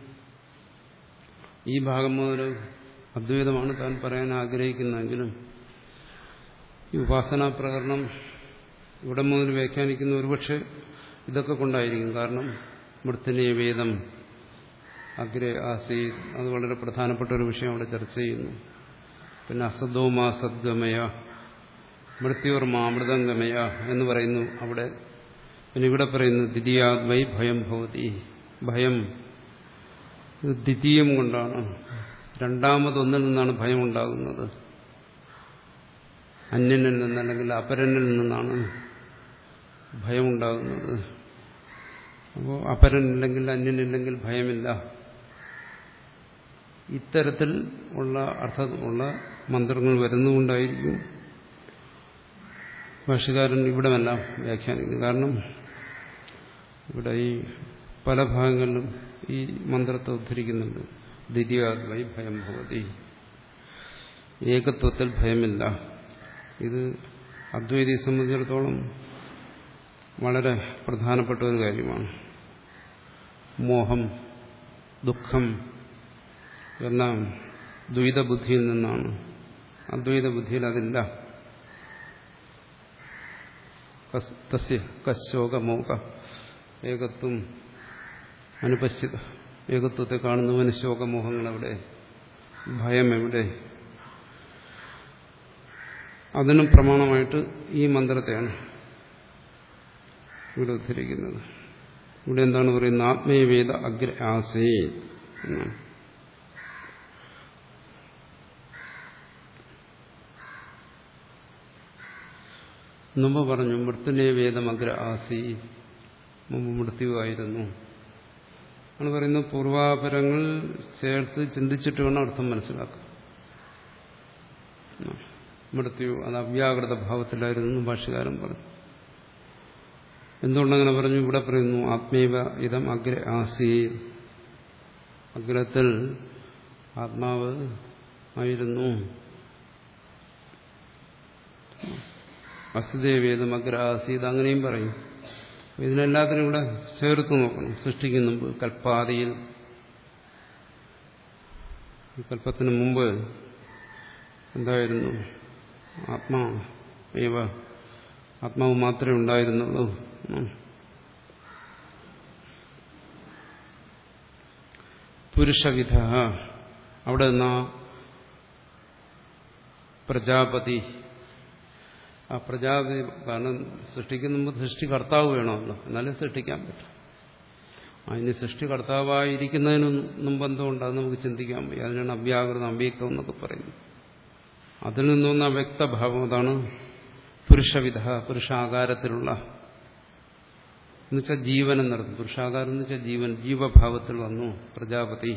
Speaker 1: ഈ ഭാഗം മുതൽ അദ്വൈതമാണ് താൻ പറയാൻ ആഗ്രഹിക്കുന്നതെങ്കിലും ഈ ഉപാസനാ പ്രകരണം ഇവിടെ മുതൽ വ്യാഖ്യാനിക്കുന്ന ഒരുപക്ഷെ ഇതൊക്കെ കൊണ്ടായിരിക്കും കാരണം മൃത്തിനെ വേദം അഗ്രേ ആസി അത് വളരെ പ്രധാനപ്പെട്ട ഒരു വിഷയം അവിടെ ചർച്ച ചെയ്യുന്നു പിന്നെ അസദോമാ സദ്ഗമയ മൃത്യോർമാ അമൃതംഗമയ എന്ന് പറയുന്നു അവിടെ പിന്നെ ഇവിടെ പറയുന്നു ദ്വിതീയാത്മൈ ഭയം ഭവതി ഭയം ഇത് ദ്വിതീയം കൊണ്ടാണ് രണ്ടാമതൊന്നിൽ നിന്നാണ് ഭയം ഉണ്ടാകുന്നത് അന്യനിൽ നിന്ന് അല്ലെങ്കിൽ അപരനിൽ നിന്നാണ് ഭയമുണ്ടാകുന്നത് അപ്പോൾ അപരനില്ലെങ്കിൽ അന്യനില്ലെങ്കിൽ ഭയമില്ല ഇത്തരത്തിൽ ഉള്ള അർത്ഥമുള്ള മന്ത്രങ്ങൾ വരുന്നുകൊണ്ടായിരിക്കും ഭാഷകാരൻ ഇവിടമെല്ലാം വ്യാഖ്യാനിക്കുന്നു കാരണം ഇവിടെ ഈ പല ഭാഗങ്ങളിലും ഈ മന്ത്രത്തെ ഉദ്ധരിക്കുന്നുണ്ട് ദ്വിതീയാദ്വൈ ഭയം ഭവതി ഏകത്വത്തിൽ ഭയമില്ല ഇത് അദ്വൈതിയെ സംബന്ധിച്ചിടത്തോളം വളരെ പ്രധാനപ്പെട്ട ഒരു കാര്യമാണ് മോഹം ദുഃഖം എല്ലാം ദ്വൈതബുദ്ധിയിൽ നിന്നാണ് അദ്വൈത ബുദ്ധിയിൽ അതില്ല തസ്യ കശോകമോക ഏകത്വം അനുപശ്യത ഏകത്വത്തെ കാണുന്നവന് ശോകമോഹങ്ങൾ എവിടെ ഭയം എവിടെ അതിനും പ്രമാണമായിട്ട് ഈ മന്ത്രത്തെയാണ് ഇവിടെ ഉദ്ധരിക്കുന്നത് ഇവിടെ എന്താണ് പറയുന്നത് ആത്മീയവേദ അഗ്ര ആസേ എന്നാണ് മുമ്പ് പറഞ്ഞു മൃത്യുനെ വേദം അഗ്ര ആസി മുമ്പ് മൃത്യുവായിരുന്നു ആണ് പറയുന്നത് പൂർവാപരങ്ങൾ ചേർത്ത് ചിന്തിച്ചിട്ട് വേണം അർത്ഥം മനസ്സിലാക്കാൻ മൃത്യു അത് അവ്യാകൃത ഭാവത്തിലായിരുന്നു ഭാഷകാരൻ പറഞ്ഞു എന്തുകൊണ്ടങ്ങനെ പറഞ്ഞു ഇവിടെ പറയുന്നു ആത്മീവ ഇതം അഗ്ര ആസി അഗ്രത്തിൽ ആത്മാവ് ആയിരുന്നു വസ്തുദേവേദം അഗ്ര ആസീത് അങ്ങനെയും പറയും ഇതിനെല്ലാത്തിനും ഇവിടെ ചേർത്ത് നോക്കണം സൃഷ്ടിക്കുന്ന മുമ്പ് കൽപ്പാതിയിൽ കൽപ്പത്തിന് മുമ്പ് എന്തായിരുന്നു ആത്മാ ഏവ ആത്മാവ് മാത്രമേ ഉണ്ടായിരുന്നുള്ളൂ പുരുഷവിധ അവിടെ നിന്നാ പ്രജാപതി ആ പ്രജാപതി കാരണം സൃഷ്ടിക്കുന്ന മുമ്പ് സൃഷ്ടികർത്താവ് വേണമല്ലോ എന്നാലേ സൃഷ്ടിക്കാൻ പറ്റും അതിന് സൃഷ്ടികർത്താവായിരിക്കുന്നതിനൊന്നും ബന്ധമുണ്ട് അത് നമുക്ക് ചിന്തിക്കാൻ വയ്യ അതിനാണ് അവ്യാകൃതം അവ്യക്തം എന്നൊക്കെ പറയുന്നത് അതിൽ നിന്നൊന്ന വ്യക്തഭാവം അതാണ് പുരുഷവിധ പുരുഷാകാരത്തിലുള്ള എന്നുവെച്ചാൽ ജീവൻ എന്നർത്ഥം പുരുഷാകാരം എന്ന് വെച്ചാൽ ജീവൻ ജീവഭാവത്തിൽ വന്നു പ്രജാപതി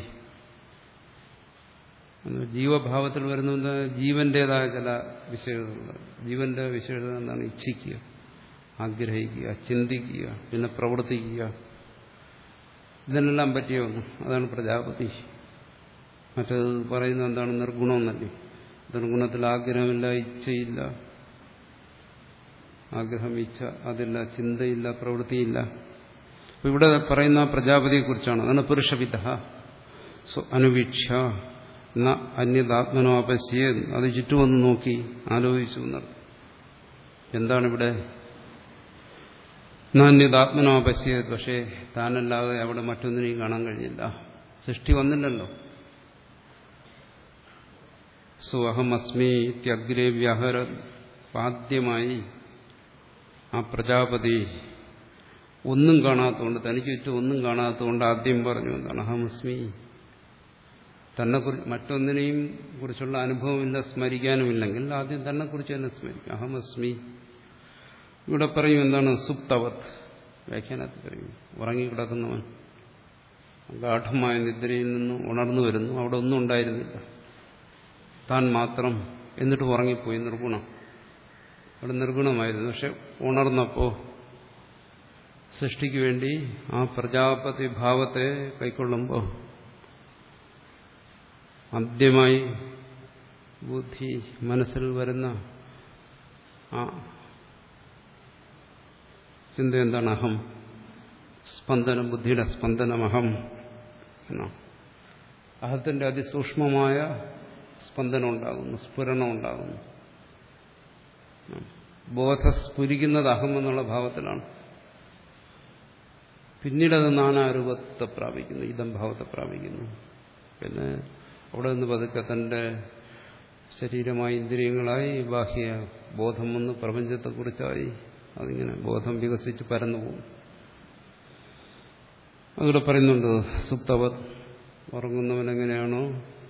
Speaker 1: ജീവഭാവത്തിൽ വരുന്ന ജീവന്റേതായ ചില വിശേഷതകൾ ജീവന്റെ വിശേഷത എന്താണ് ഇച്ഛിക്കുക ആഗ്രഹിക്കുക ചിന്തിക്കുക പിന്നെ പ്രവർത്തിക്കുക ഇതിനെല്ലാം പറ്റിയ ഒന്ന് അതാണ് പ്രജാപതി മറ്റത് പറയുന്നത് എന്താണ് നിർഗുണമെന്നല്ലേ നിർഗുണത്തിൽ ആഗ്രഹമില്ല ഇച്ഛയില്ല ആഗ്രഹം ഇച്ഛ അതില്ല ചിന്തയില്ല പ്രവൃത്തിയില്ല അപ്പൊ ഇവിടെ പറയുന്ന പ്രജാപതിയെക്കുറിച്ചാണ് അതാണ് പുരുഷവിധ അനുവീക്ഷ എന്ന അന്യതാത്മനോ അപശ്യ അത് ചുറ്റുമൊന്ന് നോക്കി ആലോചിച്ചു എന്നർത്ഥം എന്താണിവിടെ നാന്യതാത്മനോ അപശ്യ പക്ഷേ താനല്ലാതെ അവിടെ മറ്റൊന്നിനെയും കാണാൻ കഴിഞ്ഞില്ല സൃഷ്ടി വന്നില്ലല്ലോ സുഅഹം അസ്മി ഇത്യഗ്രേ വ്യാഹര ആദ്യമായി ആ പ്രജാപതി ഒന്നും കാണാത്തതുകൊണ്ട് തനിക്ക് ചുറ്റും ഒന്നും കാണാത്തതുകൊണ്ട് ആദ്യം പറഞ്ഞു എന്താണ് അഹമസ്മി തന്നെക്കുറിച്ച് മറ്റൊന്നിനെയും കുറിച്ചുള്ള അനുഭവമില്ല സ്മരിക്കാനുമില്ലെങ്കിൽ ആദ്യം തന്നെക്കുറിച്ച് തന്നെ സ്മരിക്കും അഹമസ്മി ഇവിടെ പറയും എന്താണ് സുപ്തവത് വ്യാഖ്യാനത്തിൽ പറയും ഉറങ്ങിക്കിടക്കുന്നവൻ ഗാഠമായ നിദ്രയിൽ നിന്ന് ഉണർന്നു വരുന്നു അവിടെ ഒന്നും ഉണ്ടായിരുന്നില്ല താൻ മാത്രം എന്നിട്ട് ഉറങ്ങിപ്പോയി നിർഗുണം അവിടെ നിർഗുണമായിരുന്നു പക്ഷെ ഉണർന്നപ്പോ സൃഷ്ടിക്ക് വേണ്ടി ആ പ്രജാപതി ഭാവത്തെ കൈക്കൊള്ളുമ്പോൾ ആദ്യമായി ബുദ്ധി മനസ്സിൽ വരുന്ന ആ ചിന്ത എന്താണ് അഹം സ്പന്ദനം ബുദ്ധിയുടെ സ്പന്ദനം അഹം എന്നാണ് അഹത്തിന്റെ അതിസൂക്ഷ്മമായ സ്പന്ദനം ഉണ്ടാകുന്നു സ്ഫുരണം ഉണ്ടാകുന്നു ബോധസ്ഫുരിക്കുന്നത് അഹം എന്നുള്ള ഭാവത്തിലാണ് പിന്നീടത് നാനാരൂപത്തെ പ്രാപിക്കുന്നു ഇതം ഭാവത്തെ പ്രാപിക്കുന്നു പിന്നെ അവിടെ നിന്ന് പതുക്കെ തന്റെ ശരീരമായി ഇന്ദ്രിയങ്ങളായി ബാഹ്യ ബോധം വന്ന് പ്രപഞ്ചത്തെക്കുറിച്ചായി അതിങ്ങനെ ബോധം വികസിച്ച് പരന്നു പോകും അതിവിടെ പറയുന്നുണ്ട് സുപ്തവത് ഉറങ്ങുന്നവനെങ്ങനെയാണോ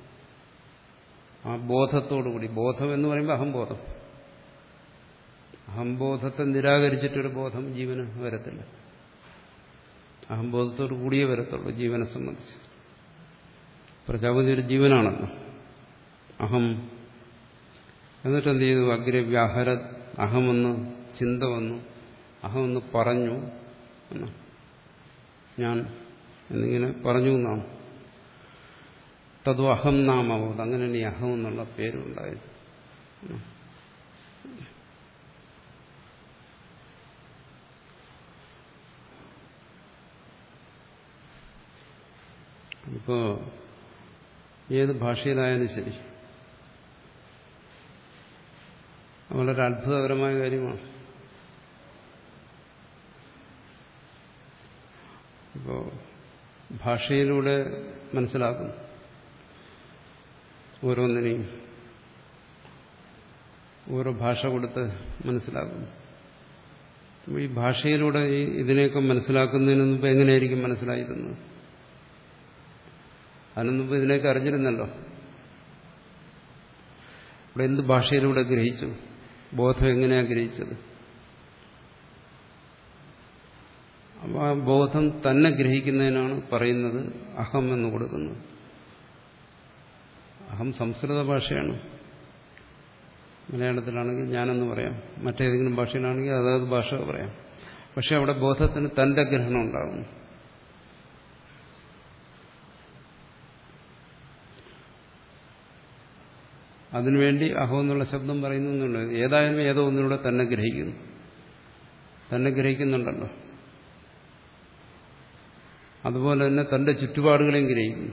Speaker 1: ആ ബോധത്തോടുകൂടി ബോധം എന്ന് പറയുമ്പോൾ അഹംബോധം അഹംബോധത്തെ നിരാകരിച്ചിട്ടൊരു ബോധം ജീവന് വരത്തില്ല അഹംബോധത്തോടു കൂടിയേ വരത്തുള്ളൂ ജീവനെ സംബന്ധിച്ച് പ്രജാപതി ഒരു ജീവനാണല്ലോ അഹം എന്നിട്ട് എന്ത് ചെയ്തു അഗ്രവ്യാഹര അഹമെന്ന് ചിന്ത വന്നു അഹമെന്ന് പറഞ്ഞു എന്നാ ഞാൻ എന്നിങ്ങനെ പറഞ്ഞു എന്നാണ് തതു അഹം നാമാവത് അങ്ങനെ ഈ അഹം എന്നുള്ള പേരുണ്ടായത് ഇപ്പോ ഏത് ഭാഷയിലായാലും ശരി വളരെ അത്ഭുതകരമായ കാര്യമാണ് ഇപ്പോ ഭാഷയിലൂടെ മനസ്സിലാക്കുന്നു ഓരോന്നിനെയും ഓരോ ഭാഷ കൊടുത്ത് മനസ്സിലാക്കുന്നു ഈ ഭാഷയിലൂടെ ഈ ഇതിനെയൊക്കെ മനസ്സിലാക്കുന്നതിന് മുമ്പ് എങ്ങനെയായിരിക്കും മനസ്സിലായിരുന്നത് അതിനു മുമ്പ് ഇതിനെയൊക്കെ അറിഞ്ഞിരുന്നല്ലോ ഇവിടെ എന്ത് ഭാഷയിലൂടെ ഗ്രഹിച്ചു ബോധം എങ്ങനെയാണ് ഗ്രഹിച്ചത് അപ്പോൾ ആ ബോധം തന്നെ ഗ്രഹിക്കുന്നതിനാണ് പറയുന്നത് അഹം എന്ന് കൊടുക്കുന്നത് അഹം സംസ്കൃത ഭാഷയാണ് മലയാളത്തിലാണെങ്കിൽ ഞാനെന്ന് പറയാം മറ്റേതെങ്കിലും ഭാഷയിലാണെങ്കിൽ അതാത് ഭാഷ പറയാം പക്ഷെ അവിടെ ബോധത്തിന് തന്റെ ഗ്രഹണം ഉണ്ടാകുന്നു അതിനുവേണ്ടി അഹോ എന്നുള്ള ശബ്ദം പറയുന്നുണ്ട് ഏതായാലും ഏതോ ഒന്നിലൂടെ തന്നെ ഗ്രഹിക്കുന്നു തന്നെ ഗ്രഹിക്കുന്നുണ്ടല്ലോ അതുപോലെ തന്നെ തന്റെ ചുറ്റുപാടുകളെയും ഗ്രഹിക്കുന്നു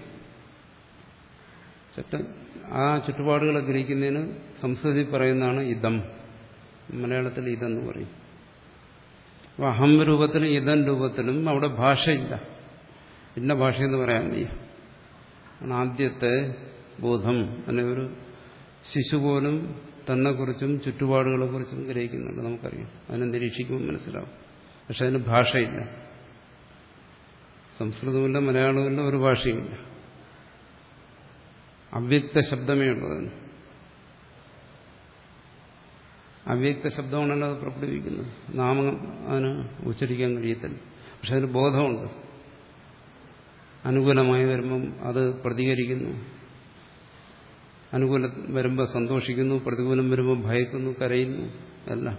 Speaker 1: ആ ചുറ്റുപാടുകളെ ഗ്രഹിക്കുന്നതിന് സംസ്കൃതി പറയുന്നതാണ് ഇതം മലയാളത്തിൽ ഇതെന്ന് പറയും അപ്പോൾ അഹം രൂപത്തിലും ഇതം രൂപത്തിലും അവിടെ ഭാഷയില്ല ഇന്ന ഭാഷയെന്ന് പറയാൻ വയ്യ ആദ്യത്തെ ബോധം അല്ലെ ഒരു ശിശു പോലും തന്നെക്കുറിച്ചും ചുറ്റുപാടുകളെക്കുറിച്ചും ഗ്രഹിക്കുന്നുണ്ട് നമുക്കറിയാം അതിനെ നിരീക്ഷിക്കുമ്പോൾ മനസ്സിലാവും പക്ഷെ അതിന് ഭാഷയില്ല സംസ്കൃതമില്ല മലയാളമില്ല ഒരു ഭാഷയുമില്ല അവ്യക്ത ശബ്ദമേ ഉള്ളതിന് അവ്യക്ത ശബ്ദമാണല്ലോ അത് പുറപ്പെടുവിക്കുന്നത് നാമം അതിന് ഉച്ചരിക്കാൻ കഴിയത്തില്ല പക്ഷെ അതിന് ബോധമുണ്ട് അനുകൂലമായി വരുമ്പം അത് പ്രതികരിക്കുന്നു അനുകൂലം വരുമ്പോൾ സന്തോഷിക്കുന്നു പ്രതികൂലം വരുമ്പോൾ ഭയക്കുന്നു കരയുന്നു എല്ലാം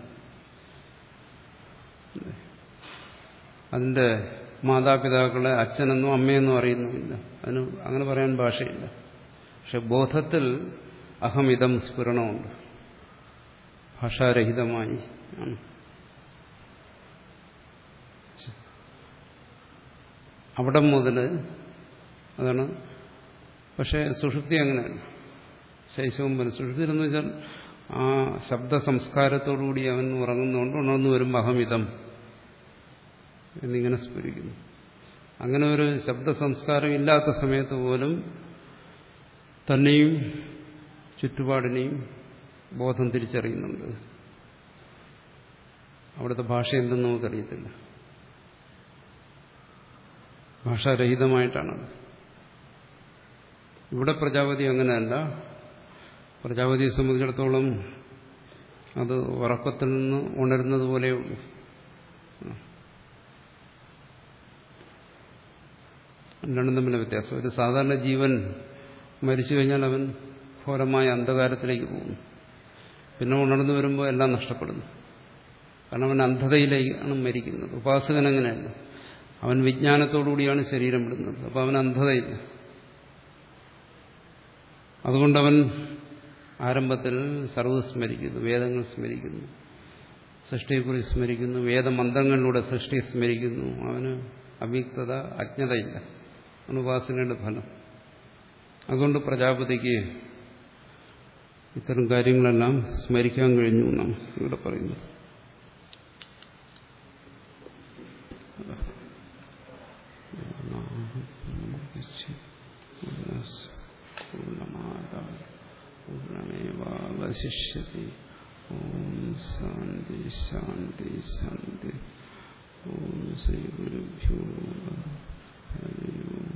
Speaker 1: അതിന്റെ മാതാപിതാക്കളെ അച്ഛനെന്നോ അമ്മയെന്നോ അറിയുന്നുമില്ല അതിന് അങ്ങനെ പറയാൻ ഭാഷയില്ല പക്ഷെ ബോധത്തിൽ അഹമിതം സ്ഫുരണമുണ്ട് ഭാഷാരഹിതമായി ആണ് അവിടെ മുതൽ അതാണ് പക്ഷേ സുഷുപ്തി അങ്ങനെയല്ല ശൈശവം പോലെ സുഷുപ്തി എന്ന് വെച്ചാൽ ആ ശബ്ദ സംസ്കാരത്തോടുകൂടി അവൻ ഉറങ്ങുന്നതുകൊണ്ട് ഉണർന്നു വരുമ്പോൾ അഹമിതം എന്നിങ്ങനെ സ്ഫുരിക്കുന്നു അങ്ങനെ ഒരു ശബ്ദ സംസ്കാരം ഇല്ലാത്ത സമയത്ത് പോലും തന്നെയും ചുറ്റുപാടിനെയും ബോധം തിരിച്ചറിയുന്നുണ്ട് അവിടുത്തെ ഭാഷ എന്തെന്ന് നമുക്കറിയത്തില്ല ഭാഷാരഹിതമായിട്ടാണത് ഇവിടെ പ്രജാപതി അങ്ങനെയല്ല പ്രജാപതിയെ സംബന്ധിച്ചിടത്തോളം അത് ഉറക്കത്തിൽ നിന്ന് ഉണരുന്നത് പോലെയുള്ളൂ രണ്ടും തമ്മിലെ വ്യത്യാസം ഒരു സാധാരണ ജീവൻ മരിച്ചു കഴിഞ്ഞാൽ അവൻ ഘോരമായ അന്ധകാരത്തിലേക്ക് പോകുന്നു പിന്നെ ഉണർന്നു വരുമ്പോൾ എല്ലാം നഷ്ടപ്പെടുന്നു കാരണം അവൻ അന്ധതയിലേക്കാണ് മരിക്കുന്നത് ഉപാസകൻ അങ്ങനെയല്ല അവൻ വിജ്ഞാനത്തോടുകൂടിയാണ് ശരീരം വിടുന്നത് അപ്പോൾ അവൻ അന്ധതയില്ല അതുകൊണ്ടവൻ ആരംഭത്തിൽ സർവ്വ സ്മരിക്കുന്നു വേദങ്ങൾ സ്മരിക്കുന്നു സൃഷ്ടിയെക്കുറിച്ച് സ്മരിക്കുന്നു വേദമന്ത്രങ്ങളിലൂടെ സൃഷ്ടി സ്മരിക്കുന്നു അവന് അവ്യക്തത അജ്ഞതയില്ല ഉപാസനയുടെ ഫലം അതുകൊണ്ട് പ്രജാപതിക്ക് ഇത്തരം കാര്യങ്ങളെല്ലാം സ്മരിക്കാൻ കഴിഞ്ഞു എന്നാണ് ഇവിടെ പറയുന്നത് പൂർണ്ണമേവാവശിഷ്യതി ഓം ശാന്തി ശാന്തി ശാന്തി ഓം ശ്രീ ഗുരുഭ്യോ ഹരി ഓം